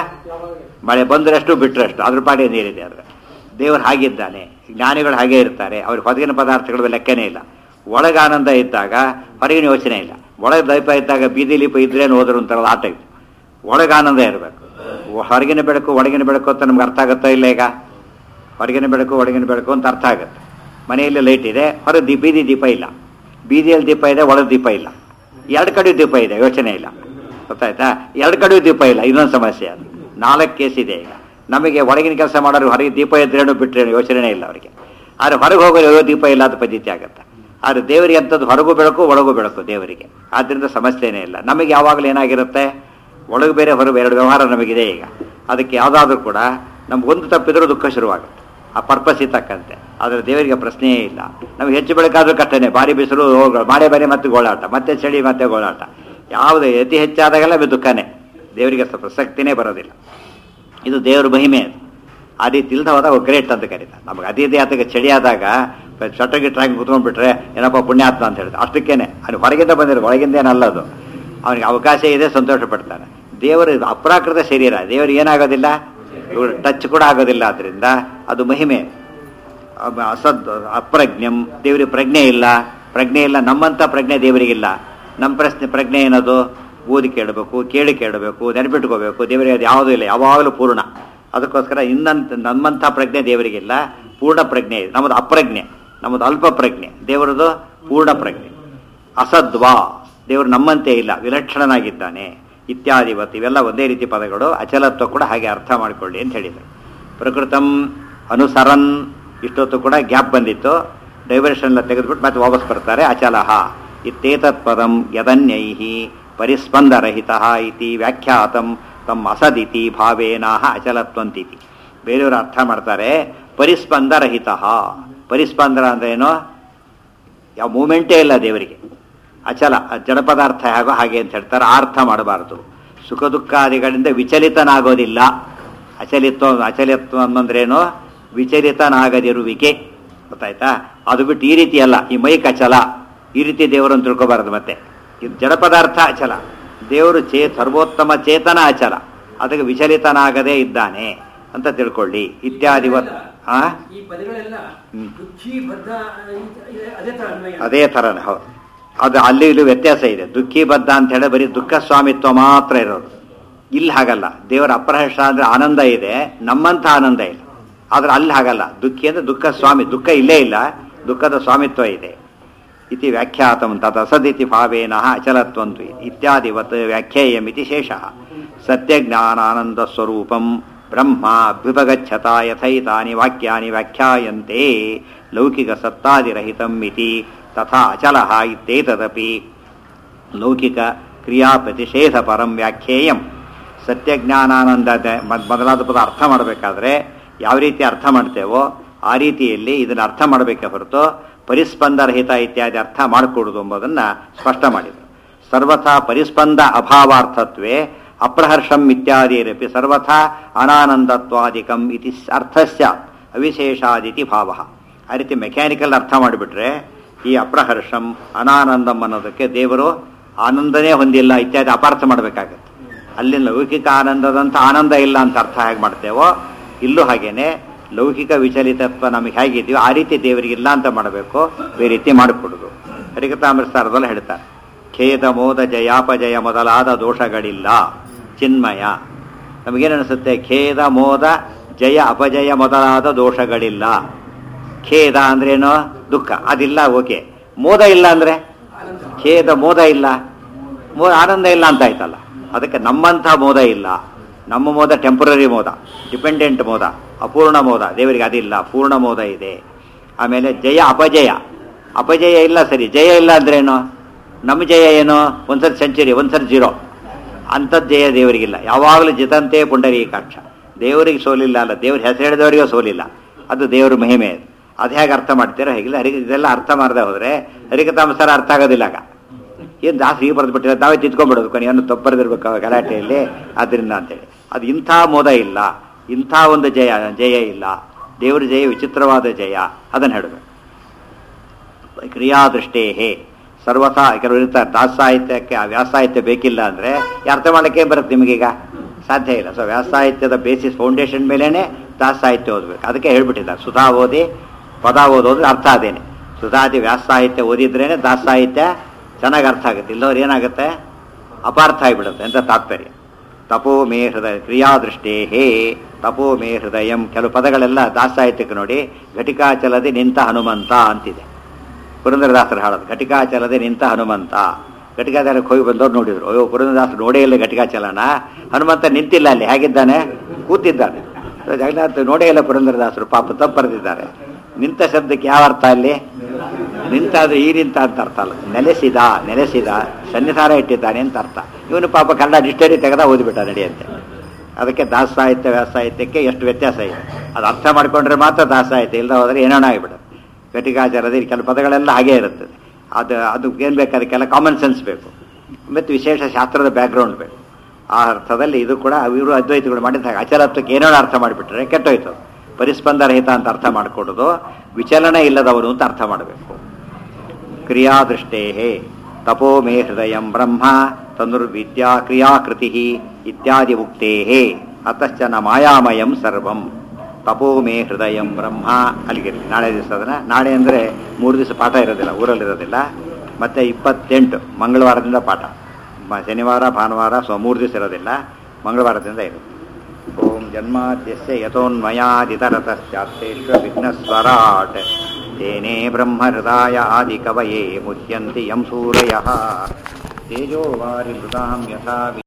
ಮಳೆ ಬಂದ್ರಷ್ಟು ಬಿಟ್ರಷ್ಟು ಅದ್ರ ಪಾಡಿ ನೀರಿದೆ ಅದ್ರ ದೇವರು ಹಾಗಿದ್ದಾನೆ ಜ್ಞಾನಿಗಳು ಹಾಗೆ ಇರ್ತಾರೆ ಅವ್ರಿಗೆ ಹೊರಗಿನ ಪದಾರ್ಥಗಳ ಲೆಕ್ಕನೇ ಇಲ್ಲ ಒಳಗ ಆನಂದ ಇದ್ದಾಗ ಹೊರಗಿನ ಯೋಚನೆ ಇಲ್ಲ ಒಳಗೆ ದೀಪ ಇದ್ದಾಗ ಬೀದಿ ಲೀಪ ಇದ್ರೇನು ಹೋದ್ರು ಅಂತಾರಲ್ಲ ಆಟ ಇತ್ತು ಒಳಗೆ ಆನಂದ ಇರಬೇಕು ಹೊರಗಿನ ಬೆಳಕು ಒಳಗಿನ ಬೆಳಕು ಅಂತ ನಮ್ಗೆ ಅರ್ಥ ಆಗುತ್ತಾ ಇಲ್ಲ ಈಗ ಹೊರಗಿನ ಬೆಳಕು ಒಳಗಿನ ಬೆಳಕು ಅಂತ ಅರ್ಥ ಆಗುತ್ತೆ ಮನೆಯಲ್ಲಿ ಲೈಟ್ ಇದೆ ಹೊರಗೆ ದೀಪ ಬೀದಿ ದೀಪ ಇಲ್ಲ ಬೀದಿಯಲ್ಲಿ ದೀಪ ಇದೆ ಒಳಗೆ ದೀಪ ಇಲ್ಲ ಎರಡು ಕಡೆ ದೀಪ ಇದೆ ಯೋಚನೆ ಇಲ್ಲ ಗೊತ್ತಾಯ್ತಾ ಎರಡು ಕಡೆ ದೀಪ ಇಲ್ಲ ಇನ್ನೊಂದು ಸಮಸ್ಯೆ ಅದು ನಾಲ್ಕು ಕೇಸ್ ಇದೆ ಈಗ ನಮಗೆ ಒಳಗಿನ ಕೆಲಸ ಮಾಡೋರು ಹೊರಗೆ ದೀಪ ಇದ್ರೇನು ಬಿಟ್ರೇನು ಯೋಚನೆ ಇಲ್ಲ ಅವರಿಗೆ ಆದರೆ ಹೊರಗೆ ಹೋಗೋರು ಅಯ್ಯೋ ದೀಪ ಇಲ್ಲ ಅಂತ ಪದ್ಧತಿ ಆಗುತ್ತೆ ಆದರೆ ದೇವರಿಗೆ ಅಂಥದ್ದು ಹೊರಗೂ ಬೆಳಕು ಒಳಗೂ ಬೆಳಕು ದೇವರಿಗೆ ಆದ್ದರಿಂದ ಸಮಸ್ಯೆನೇ ಇಲ್ಲ ನಮಗೆ ಯಾವಾಗಲೂ ಏನಾಗಿರುತ್ತೆ ಒಳಗೆ ಬೇರೆ ಹೊರಗೆ ಎರಡು ವ್ಯವಹಾರ ನಮಗಿದೆ ಈಗ ಅದಕ್ಕೆ ಯಾವುದಾದ್ರೂ ಕೂಡ ನಮ್ಗೊಂದು ತಪ್ಪಿದ್ರೂ ದುಃಖ ಶುರುವಾಗುತ್ತೆ ಆ ಪರ್ಪಸ್ ತಕ್ಕಂತೆ ಆದರೆ ದೇವರಿಗೆ ಪ್ರಶ್ನೆಯೇ ಇಲ್ಲ ನಮ್ಗೆ ಹೆಚ್ಚು ಬೆಳಕಾದ್ರೂ ಕಷ್ಟನೇ ಭಾರಿ ಬಿಸಿಲು ಹೋಗ ಮಾಡೆ ಬಾರಿ ಮತ್ತೆ ಗೋಳಾಟ ಮತ್ತೆ ಚಳಿ ಮತ್ತೆ ಗೋಳಾಟ ಯಾವುದೇ ಅತಿ ಹೆಚ್ಚಾದಾಗೆಲ್ಲ ಅದು ದುಃಖನೇ ದೇವರಿಗೆ ಸ- ಪ್ರಸಕ್ತಿನೇ ಬರೋದಿಲ್ಲ ಇದು ದೇವ್ರ ಮಹಿಮೆ ಅದು ಆ ರೀತಿ ಇಲ್ದ ಹೋದಾಗ ಗ್ರೇಟ್ ಅಂತ ಕರೀತಾರೆ ನಮಗೆ ಅದೇ ಇದೇ ಆತಗೆ ಚಳಿ ಆದಾಗ ಸ್ವೆಟರ್ ಗಿಟ್ರ್ ಹಾಕಿ ಕುತ್ಕೊಂಡ್ಬಿಟ್ರೆ ಏನಪ್ಪ ಪುಣ್ಯಾತ್ಮ ಅಂತ ಹೇಳ್ತಾರೆ ಅಷ್ಟಕ್ಕೇನೆ ಅವ್ನು ಹೊರಗಿಂದ ಬಂದಿರೋ ಒಳಗಿಂದ ಏನಲ್ಲ ಅದು ಅವನಿಗೆ ಅವಕಾಶ ಇದೆ ಸಂತೋಷ ಪಡ್ತಾನೆ ದೇವರು ಇದು ಅಪ್ರಾಕೃತ ಶರೀರ ದೇವರಿಗೆ ಏನಾಗೋದಿಲ್ಲ ಇವ್ರು ಟಚ್ ಕೂಡ ಆಗೋದಿಲ್ಲ ಅದರಿಂದ ಅದು ಮಹಿಮೆ ಅಬ- ಅಸದ್ ಅಪ್ರಜ್ಞಂ ದೇವರಿಗೆ ಪ್ರಜ್ಞೆ ಇಲ್ಲ ಪ್ರಜ್ಞೆ ಇಲ್ಲ ನಮ್ಮಂಥ ಪ್ರಜ್ಞೆ ದೇವರಿಗಿಲ್ಲ ನಮ್ಮ ಪ್ರಶ್ನೆ ಪ್ರಜ್ಞೆ ಏನದು ಓದಿ ಕೇಳಬೇಕು ಕೇಳಿ ಕೇಳಬೇಕು ನೆನಪಿಟ್ಕೋಬೇಕು ದೇವರಿಗೆ ಅದು ಯಾವುದೂ ಇಲ್ಲ ಯಾವಾಗಲೂ ಪೂರ್ಣ ಅದಕ್ಕೋಸ್ಕರ ಇನ್ನಂತ ನಮ್ಮಂಥ ಪ್ರಜ್ಞೆ ದೇವರಿಗಿಲ್ಲ ಪೂರ್ಣ ಪ್ರಜ್ಞೆ ಇದೆ ನಮ್ಮದು ಅಪ್ರಜ್ಞೆ ನಮ್ಮದು ಅಲ್ಪ ಪ್ರಜ್ಞೆ ದೇವರದು ಪೂರ್ಣ ಪ್ರಜ್ಞೆ ಅಸದ್ವಾ ದೇವರು ನಮ್ಮಂತೆ ಇಲ್ಲ ವಿಲಕ್ಷಣನಾಗಿದ್ದಾನೆ ಇತ್ಯಾದಿವತ್ ಇವೆಲ್ಲ ಒಂದೇ ರೀತಿ ಪದಗಳು ಅಚಲತ್ವ ಕೂಡ ಹಾಗೆ ಅರ್ಥ ಮಾಡಿಕೊಳ್ಳಿ ಅಂತ ಹೇಳಿದರು ಪ್ರಕೃತಂ ಅನುಸರನ್ ಇಷ್ಟೊತ್ತು ಕೂಡ ಗ್ಯಾಪ್ ಬಂದಿತ್ತು ಡೈವರ್ಷನ್ ಎಲ್ಲ ತೆಗೆದುಬಿಟ್ಟು ಮತ್ತೆ ವಾಪಸ್ ಬರ್ತಾರೆ ಅಚಲಹ ಇತ್ತೇತತ್ ಪದಂ ಯದನ್ಯೈಹಿ ಪರಿಸ್ಪಂದರಹಿತ ಇತಿ ವ್ಯಾಖ್ಯಾತಂ ತಮ್ಮ ಅಸದಿತಿ ಭಾವೇನಾಹ ಅಚಲತ್ವಂತಿತಿ ಬೇರೆಯವರು ಅರ್ಥ ಮಾಡ್ತಾರೆ ಪರಿಸ್ಪಂದರಹಿತ ಪರಿಸ್ಪಂದರ ಅಂದ್ರೆ ಏನು ಯಾವ ಮೂಮೆಂಟೇ ಇಲ್ಲ ದೇವರಿಗೆ ಅಚಲ ಅದ್ ಜಡ ಪದಾರ್ಥ ಹೇಗೋ ಹಾಗೆ ಅಂತ ಹೇಳ್ತಾರೆ ಆ ಅರ್ಥ ಮಾಡಬಾರದು ಸುಖ ದುಃಖಾದಿಗಳಿಂದ ವಿಚಲಿತನಾಗೋದಿಲ್ಲ ಅಚಲಿತ್ವ ಅಚಲಿತ್ವ ಅಂದ್ರೇನು ವಿಚಲಿತನಾಗದಿರುವಿಕೆ ಗೊತ್ತಾಯ್ತಾ ಅದು ಬಿಟ್ಟು ಈ ರೀತಿ ಅಲ್ಲ ಈ ಮೈಕ್ ಅಚಲ ಈ ರೀತಿ ದೇವರನ್ನು ತಿಳ್ಕೊಬಾರದು ಮತ್ತೆ ಇದು ಜಡ ಪದಾರ್ಥ ಅಚಲ ದೇವರು ಚೇ ಸರ್ವೋತ್ತಮ ಚೇತನ ಅಚಲ ಅದಕ್ಕೆ ವಿಚಲಿತನಾಗದೇ ಇದ್ದಾನೆ ಅಂತ ತಿಳ್ಕೊಳ್ಳಿ ಇತ್ಯಾದಿವತ್ ಆ ಈ ಪದಗಳೆಲ್ಲ ಹ್ಮ್. ದುಃಖಿ ಬದ್ಧ ಇದೆ- ಅದೇ ತರ ಅನ್ವಯ ಅದೇ ಥರನೇ ಹೌದು ಅದು ಅಲ್ಲಿ ಇಲ್ಲಿ ವ್ಯತ್ಯಾಸ ಇದೆ ದುಃಖಿ ಬದ್ಧ ಅಂತ ಹೇಳಿ ಬರೀ ದುಃಖ ಸ್ವಾಮಿತ್ವ ಮಾತ್ರ ಇರೋದು ಇಲ್ಲಿ ಹಾಗಲ್ಲ ದೇವರ ಅಪರಹರ್ಷ ಅಂದ್ರೆ ಆನಂದ ಇದೆ ನಮ್ಮಂಥ ಆನಂದ ಇಲ್ಲ ಆದ್ರೆ ಅಲ್ಲಿ ಹಾಗಲ್ಲ ದುಃಖಿ ಅಂದ್ರೆ ದುಃಖ ಸ್ವಾಮಿ ದುಃಖ ಇಲ್ಲೇ ಇಲ್ಲ ದುಃಖದ ಸ್ವಾಮಿತ್ವ ಇದೆ ಇತಿ ವ್ಯಾಖ್ಯಾತಂ ತದಸದಿತಿ ಭಾವೇನ ಅಚಲತ್ವಂತು ಇತ್ಯಾದಿವತ್ ವ್ಯಾಖ್ಯೇಯಮಿತಿ ಶೇಷಃ ಸತ್ಯಜ್ಞಾನಾನಂದ ಸ್ವರೂಪಂ ಬ್ರಹ್ಮ ಅಭ್ಯುಪಗಚ್ಚತ ಯಥೈತಾನಿ ವಾಕ್ಯಾನಿ ವ್ಯಾಖ್ಯಾಯಂತೆ ಲೌಕಿಕ ಸತ್ತಾದಿರಹಿತಂ ಇತಿ ತಥಾ ಅಚಲಃ ಇತ್ಯೇತದಪಿ ಲೌಕಿಕ ಕ್ರಿಯಾ ಪ್ರತಿಷೇಧ ಪರಂ ವ್ಯಾಖ್ಯೇಯಂ ಸತ್ಯಜ್ಞಾನಾನಂದ ಮ- ಮೊದಲಾದ ಪದ ಅರ್ಥ ಮಾಡಬೇಕಾದ್ರೆ ಯಾವ ರೀತಿ ಅರ್ಥ ಮಾಡ್ತೇವೋ ಆ ರೀತಿಯಲ್ಲಿ ಇದನ್ನು ಅರ್ಥ ಮಾಡಬೇಕೆ ಹೊರತು ಪರಿಸ್ಪಂದರಹಿತ ಇತ್ಯಾದಿ ಅರ್ಥ ಮಾಡಿಕೊಡುದು ಎಂಬುದನ್ನು ಸ್ಪಷ್ಟ ಮಾಡಿದರು ಸರ್ವಥಾ ಪರಿಸ್ಪಂದ ಅಭಾವಾರ್ಥತ್ವೇ ಅಪ್ರಹರ್ಷಂ ಇತ್ಯಾದಿರಪಿ ಸರ್ವಥಾ ಅನಾನಂದತ್ವಾದಿಕಂ ಇತಿ ಅರ್ಥ ಸ್ಯಾತ್ ಅವಿಶೇಷಾದಿತಿ ಭಾವ ಆ ರೀತಿ ಮೆಕ್ಯಾನಿಕಲ್ ಅರ್ಥ ಮಾಡಿಬಿಟ್ರೆ ಈ ಅಪ್ರಹರ್ಷಂ ಅನಾನಂದಂ ಅನ್ನೋದಕ್ಕೆ ದೇವರು ಆನಂದನೇ ಹೊಂದಿಲ್ಲ ಇತ್ಯಾದಿ ಅಪಾರ್ಥ ಮಾಡಬೇಕಾಗತ್ತೆ ಅಲ್ಲಿ ಲೌಕಿಕ ಆನಂದದಂತ ಆನಂದ ಇಲ್ಲ ಅಂತ ಅರ್ಥ ಹೇಗೆ ಮಾಡ್ತೇವೋ ಇಲ್ಲೂ ಹಾಗೇನೆ ಲೌಕಿಕ ವಿಚಲಿತತ್ವ ನಮಗೆ ಹೇಗಿದೆಯೋ ಆ ರೀತಿ ದೇವರಿಗೆ ಇಲ್ಲ ಅಂತ ಮಾಡಬೇಕು ಬೇರೆ ರೀತಿ ಮಾಡಿಕೊಡುದು ಹರಿಕತಾಮೃತಾರದಲ್ಲಿ ಹೇಳ್ತಾರೆ ಖೇದ ಮೋದ ಜಯಾಪಜಯ ಮೊದಲಾದ ದೋಷಗಳಿಲ್ಲ ಚಿನ್ಮಯ ನಮಗೇನು ಅನಿಸುತ್ತೆ ಖೇದ ಮೋದ ಜಯ ಅಪಜಯ ಮೊದಲಾದ ದೋಷಗಳಿಲ್ಲ ಖೇದ ಅಂದ್ರೇನು ದುಃಖ ಅದಿಲ್ಲ ಓಕೆ ಮೋದ ಇಲ್ಲ ಅಂದ್ರೆ ಖೇದ ಮೋದ ಇಲ್ಲ ಮೋದ ಆನಂದ ಇಲ್ಲ ಅಂತ ಆಯ್ತಲ್ಲ ಅದಕ್ಕೆ ನಮ್ಮಂಥ ಮೋದ ಇಲ್ಲ ನಮ್ಮ ಮೋದ ಟೆಂಪರರಿ ಮೋದ ಡಿಪೆಂಡೆಂಟ್ ಮೋದ ಅಪೂರ್ಣ ಮೋದ ದೇವರಿಗೆ ಅದಿಲ್ಲ ಪೂರ್ಣ ಮೋದ ಇದೆ ಆಮೇಲೆ ಜಯ ಅಪಜಯ ಅಪಜಯ ಇಲ್ಲ ಸರಿ ಜಯ ಇಲ್ಲ ಅಂದ್ರೇನು ನಮ್ಮ ಜಯ ಏನು ಒಂದ್ಸರಿ ಸೆಂಚುರಿ ಒಂದ್ಸರಿ ಜೀರೋ ಅಂಥದ್ದು ಜಯ ದೇವರಿಗಿಲ್ಲ ಯಾವಾಗಲೂ ಜಿತಂತೆ ಪುಂಡರೀಕಾಕ್ಷ ದೇವರಿಗೆ ಸೋಲಿಲ್ಲ ಅಲ್ಲ ದೇವ್ರ ಹೆಸರು ಹೇಳಿದವರಿಗೂ ಸೋಲಿಲ್ಲ ಅದು ದೇವರ ಮಹಿಮೆ ಅದು ಅದು ಹೇಗೆ ಅರ್ಥ ಮಾಡ್ತೀರೋ ಹೇಗಿಲ್ಲ ಹರಿ ಇದೆಲ್ಲ ಅರ್ಥ ಮಾಡದೆ ಹೋದ್ರೆ ಹರಿಕತಾಮಸಾರ ಅರ್ಥ ಆಗೋದಿಲ್ಲ ಆಗ ಏನು ಜಾಸ್ತಿ ಹೀಗೆ ಬರೆದು ಬಿಟ್ಟಿದ್ರೆ ನಾವೇ ತಿದ್ಕೊಂಡ್ಬಿಡೋದು ಕೊನೆಯನ್ನು ತಪ್ಪು ಬರೆದಿರ್ಬೇಕು ಗಲಾಟೆಯಲ್ಲಿ ಅದರಿಂದ ಅಂತೇಳಿ ಅದು ಇಂಥ ಮೋದ ಇಲ್ಲ ಇಂಥ ಒಂದು ಜಯ ಜಯ ಇಲ್ಲ ದೇವರ ಜಯ ವಿಚಿತ್ರವಾದ ಜಯ ಅದನ್ನು ಹೇಳಬೇಕು ಕ್ರಿಯಾದೃಷ್ಟೇ ಸರ್ವಥಾ ಕೆಲವರು ಇರ್ತಾರೆ ದಾಸ ಸಾಹಿತ್ಯಕ್ಕೆ ಆ ವ್ಯಾಸ ಸಾಹಿತ್ಯ ಬೇಕಿಲ್ಲ ಅಂದರೆ ಅರ್ಥ ಮಾಡಲಿಕ್ಕೆ ಬರುತ್ತೆ ನಿಮಗೀಗ ಸಾಧ್ಯ ಇಲ್ಲ ಸೊ ವ್ಯಾಸ ಸಾಹಿತ್ಯದ ಬೇಸಿಸ್ ಫೌಂಡೇಶನ್ ಮೇಲೇನೆ ದಾಸ ಸಾಹಿತ್ಯ ಓದಬೇಕು ಅದಕ್ಕೆ ಹೇಳ್ಬಿಟ್ಟಿದ್ದಾರೆ ಸುಧಾ ಓದಿ ಪದ ಓದೋದ್ರೆ ಅರ್ಥ ಅದೇನೆ ಸುಧಾದಿ ವ್ಯಾಸ ಸಾಹಿತ್ಯ ಓದಿದ್ರೇನೆ ದಾಸ ಸಾಹಿತ್ಯ ಚೆನ್ನಾಗಿ ಅರ್ಥ ಆಗುತ್ತೆ ಇಲ್ಲವ್ರು ಏನಾಗುತ್ತೆ ಅಪಾರ್ಥ ಆಗಿಬಿಡುತ್ತೆ ಅಂತ ತಾತ್ಪರ್ಯ ತಪೋ ಮೇ ಹೃದಯ ಕ್ರಿಯಾದೃಷ್ಟೇ ಹೇ ತಪೋ ಮೇ ಹೃದಯಂ ಕೆಲವು ಪದಗಳೆಲ್ಲ ದಾಸ ಸಾಹಿತ್ಯಕ್ಕೆ ನೋಡಿ ಘಟಿಕಾಚಲದೆ ನಿಂತ ಹನುಮಂತ ಅಂತಿದೆ ಪುರಂದರದಾಸರು ಹಾಡೋದು ಘಟಿಕಾಚಲದೆ ನಿಂತ ಹನುಮಂತ ಘಟಿಕಾಚಲಕ್ಕೆ ಹೋಗಿ ಬಂದವ್ರು ನೋಡಿದ್ರು ಅಯ್ಯೋ ಪುರಂದರದಾಸರು ನೋಡೇ ಇಲ್ಲ ಘಟಿಕಾಚಲನ ಹನುಮಂತ ನಿಂತಿಲ್ಲ ಅಲ್ಲಿ ಹೇಗಿದ್ದಾನೆ ಕೂತಿದ್ದಾನೆ ಸೊ ಜಗನ್ನಾಥ ನೋಡೇ ಇಲ್ಲ ಪುರಂದರದಾಸರು ಪಾಪ ತಪ್ಪು ಬರೆದಿದ್ದಾರೆ ನಿಂತ ಶಬ್ದಕ್ಕೆ ಯಾವ ಅರ್ಥ ಅಲ್ಲಿ ನಿಂತ ಅದು ಈ ನಿಂತ ಅಂತ ಅರ್ಥ ಅಲ್ಲ ನೆಲೆಸಿದ ನೆಲೆಸಿದ ಸನ್ನಿಧಾನ ಇಟ್ಟಿದ್ದಾನೆ ಅಂತ ಅರ್ಥ ಇವನು ಪಾಪ ಕನ್ನಡ ಡಿಕ್ಷನರಿ ತೆಗೆದ ಓದಿಬಿಟ್ಟ ನಡೆಯುತ್ತೆ ಅದಕ್ಕೆ ದಾಸ ಸಾಹಿತ್ಯ ವ್ಯಾಸ ಸಾಹಿತ್ಯಕ್ಕೆ ಎಷ್ಟು ವ್ಯತ್ಯಾಸ ಇದೆ ಅದು ಅರ್ಥ ಮಾಡಿಕೊಂಡ್ರೆ ಮಾತ್ರ ದಾಸ ಸಾಹಿತ್ಯ ಇಲ್ಲದ ಹೋದರೆ ಏನೇನೋ ಆಗಿಬಿಡುತ್ತೆ ಘಟಿಕಾಚಾರದಲ್ಲಿ ಕೆಲವು ಪದಗಳೆಲ್ಲ ಹಾಗೇ ಇರುತ್ತದೆ ಅದು ಅದು ಏನು ಬೇಕು ಅದಕ್ಕೆಲ್ಲ ಕಾಮನ್ ಸೆನ್ಸ್ ಬೇಕು ಮತ್ತು ವಿಶೇಷ ಶಾಸ್ತ್ರದ ಬ್ಯಾಕ್ಗ್ರೌಂಡ್ ಬೇಕು ಆ ಅರ್ಥದಲ್ಲಿ ಇದು ಕೂಡ ಇವರು ಅದ್ವೈತಗಳು ಮಾಡಿದಾಗ ಅಚಲತ್ವಕ್ಕೆ ಏನೋ ಅರ್ಥ ಮಾಡಿಬಿಟ್ರೆ ಕೆಟ್ಟೋಯ್ತು ಅದು. ಪರಿಸ್ಪಂದರಹಿತ ಅಂತ ಅರ್ಥ ಮಾಡಿಕೊಡೋದು ವಿಚಲನೆ ಇಲ್ಲದವನು ಅಂತ ಅರ್ಥ ಮಾಡಬೇಕು ಕ್ರಿಯಾದೃಷ್ಟೇ ತಪೋ ಮೇ ಹೃದಯ ಬ್ರಹ್ಮ ತನುರ್ವಿದ್ಯಾ ಕ್ರಿಯಾಕೃತಿ ಇತ್ಯಾದಿ ಉಕ್ತೇ ಅತಶ್ಚ ನ ಮಾಯಾಮಯಂ ಸರ್ವಂ ತಪೋ ಮೇ ಹೃದಯ ಬ್ರಹ್ಮ ಅಲ್ಲಿಗಿರಲಿ ನಾಳೆ ದಿವಸ ಅದನ್ನ ನಾಳೆ ಅಂದರೆ ಮೂರು ದಿವಸ ಪಾಠ ಇರೋದಿಲ್ಲ ಊರಲ್ಲಿರೋದಿಲ್ಲ ಮತ್ತೆ ಇಪ್ಪತ್ತೆಂಟು ಮಂಗಳವಾರದಿಂದ ಪಾಠ ಮ- ಶನಿವಾರ ಭಾನುವಾರ ಸೊ ಮೂರು ದಿವಸ ಇರೋದಿಲ್ಲ ಮಂಗಳವಾರದಿಂದ ಇರುತ್ತೆ ಓಂ ಜನ್ಮಾದ್ಯಸ್ಯ ಯಥೋನ್ಮಯಾದಿತರತಶ್ಚಾತ್ತೇಶ್ವ ವಿಘ್ನಸ್ವರಾಟ್ ತೇನೇ ಬ್ರಹ್ಮಹೃದಾಯ ಆದಿಕವಯೇ ಮುಹ್ಯಂತಿ ಯಂ ಸೂರಯಃ ತೇಜೋ ವಾರಿ ಮೃದಾಂ ಯಥಾ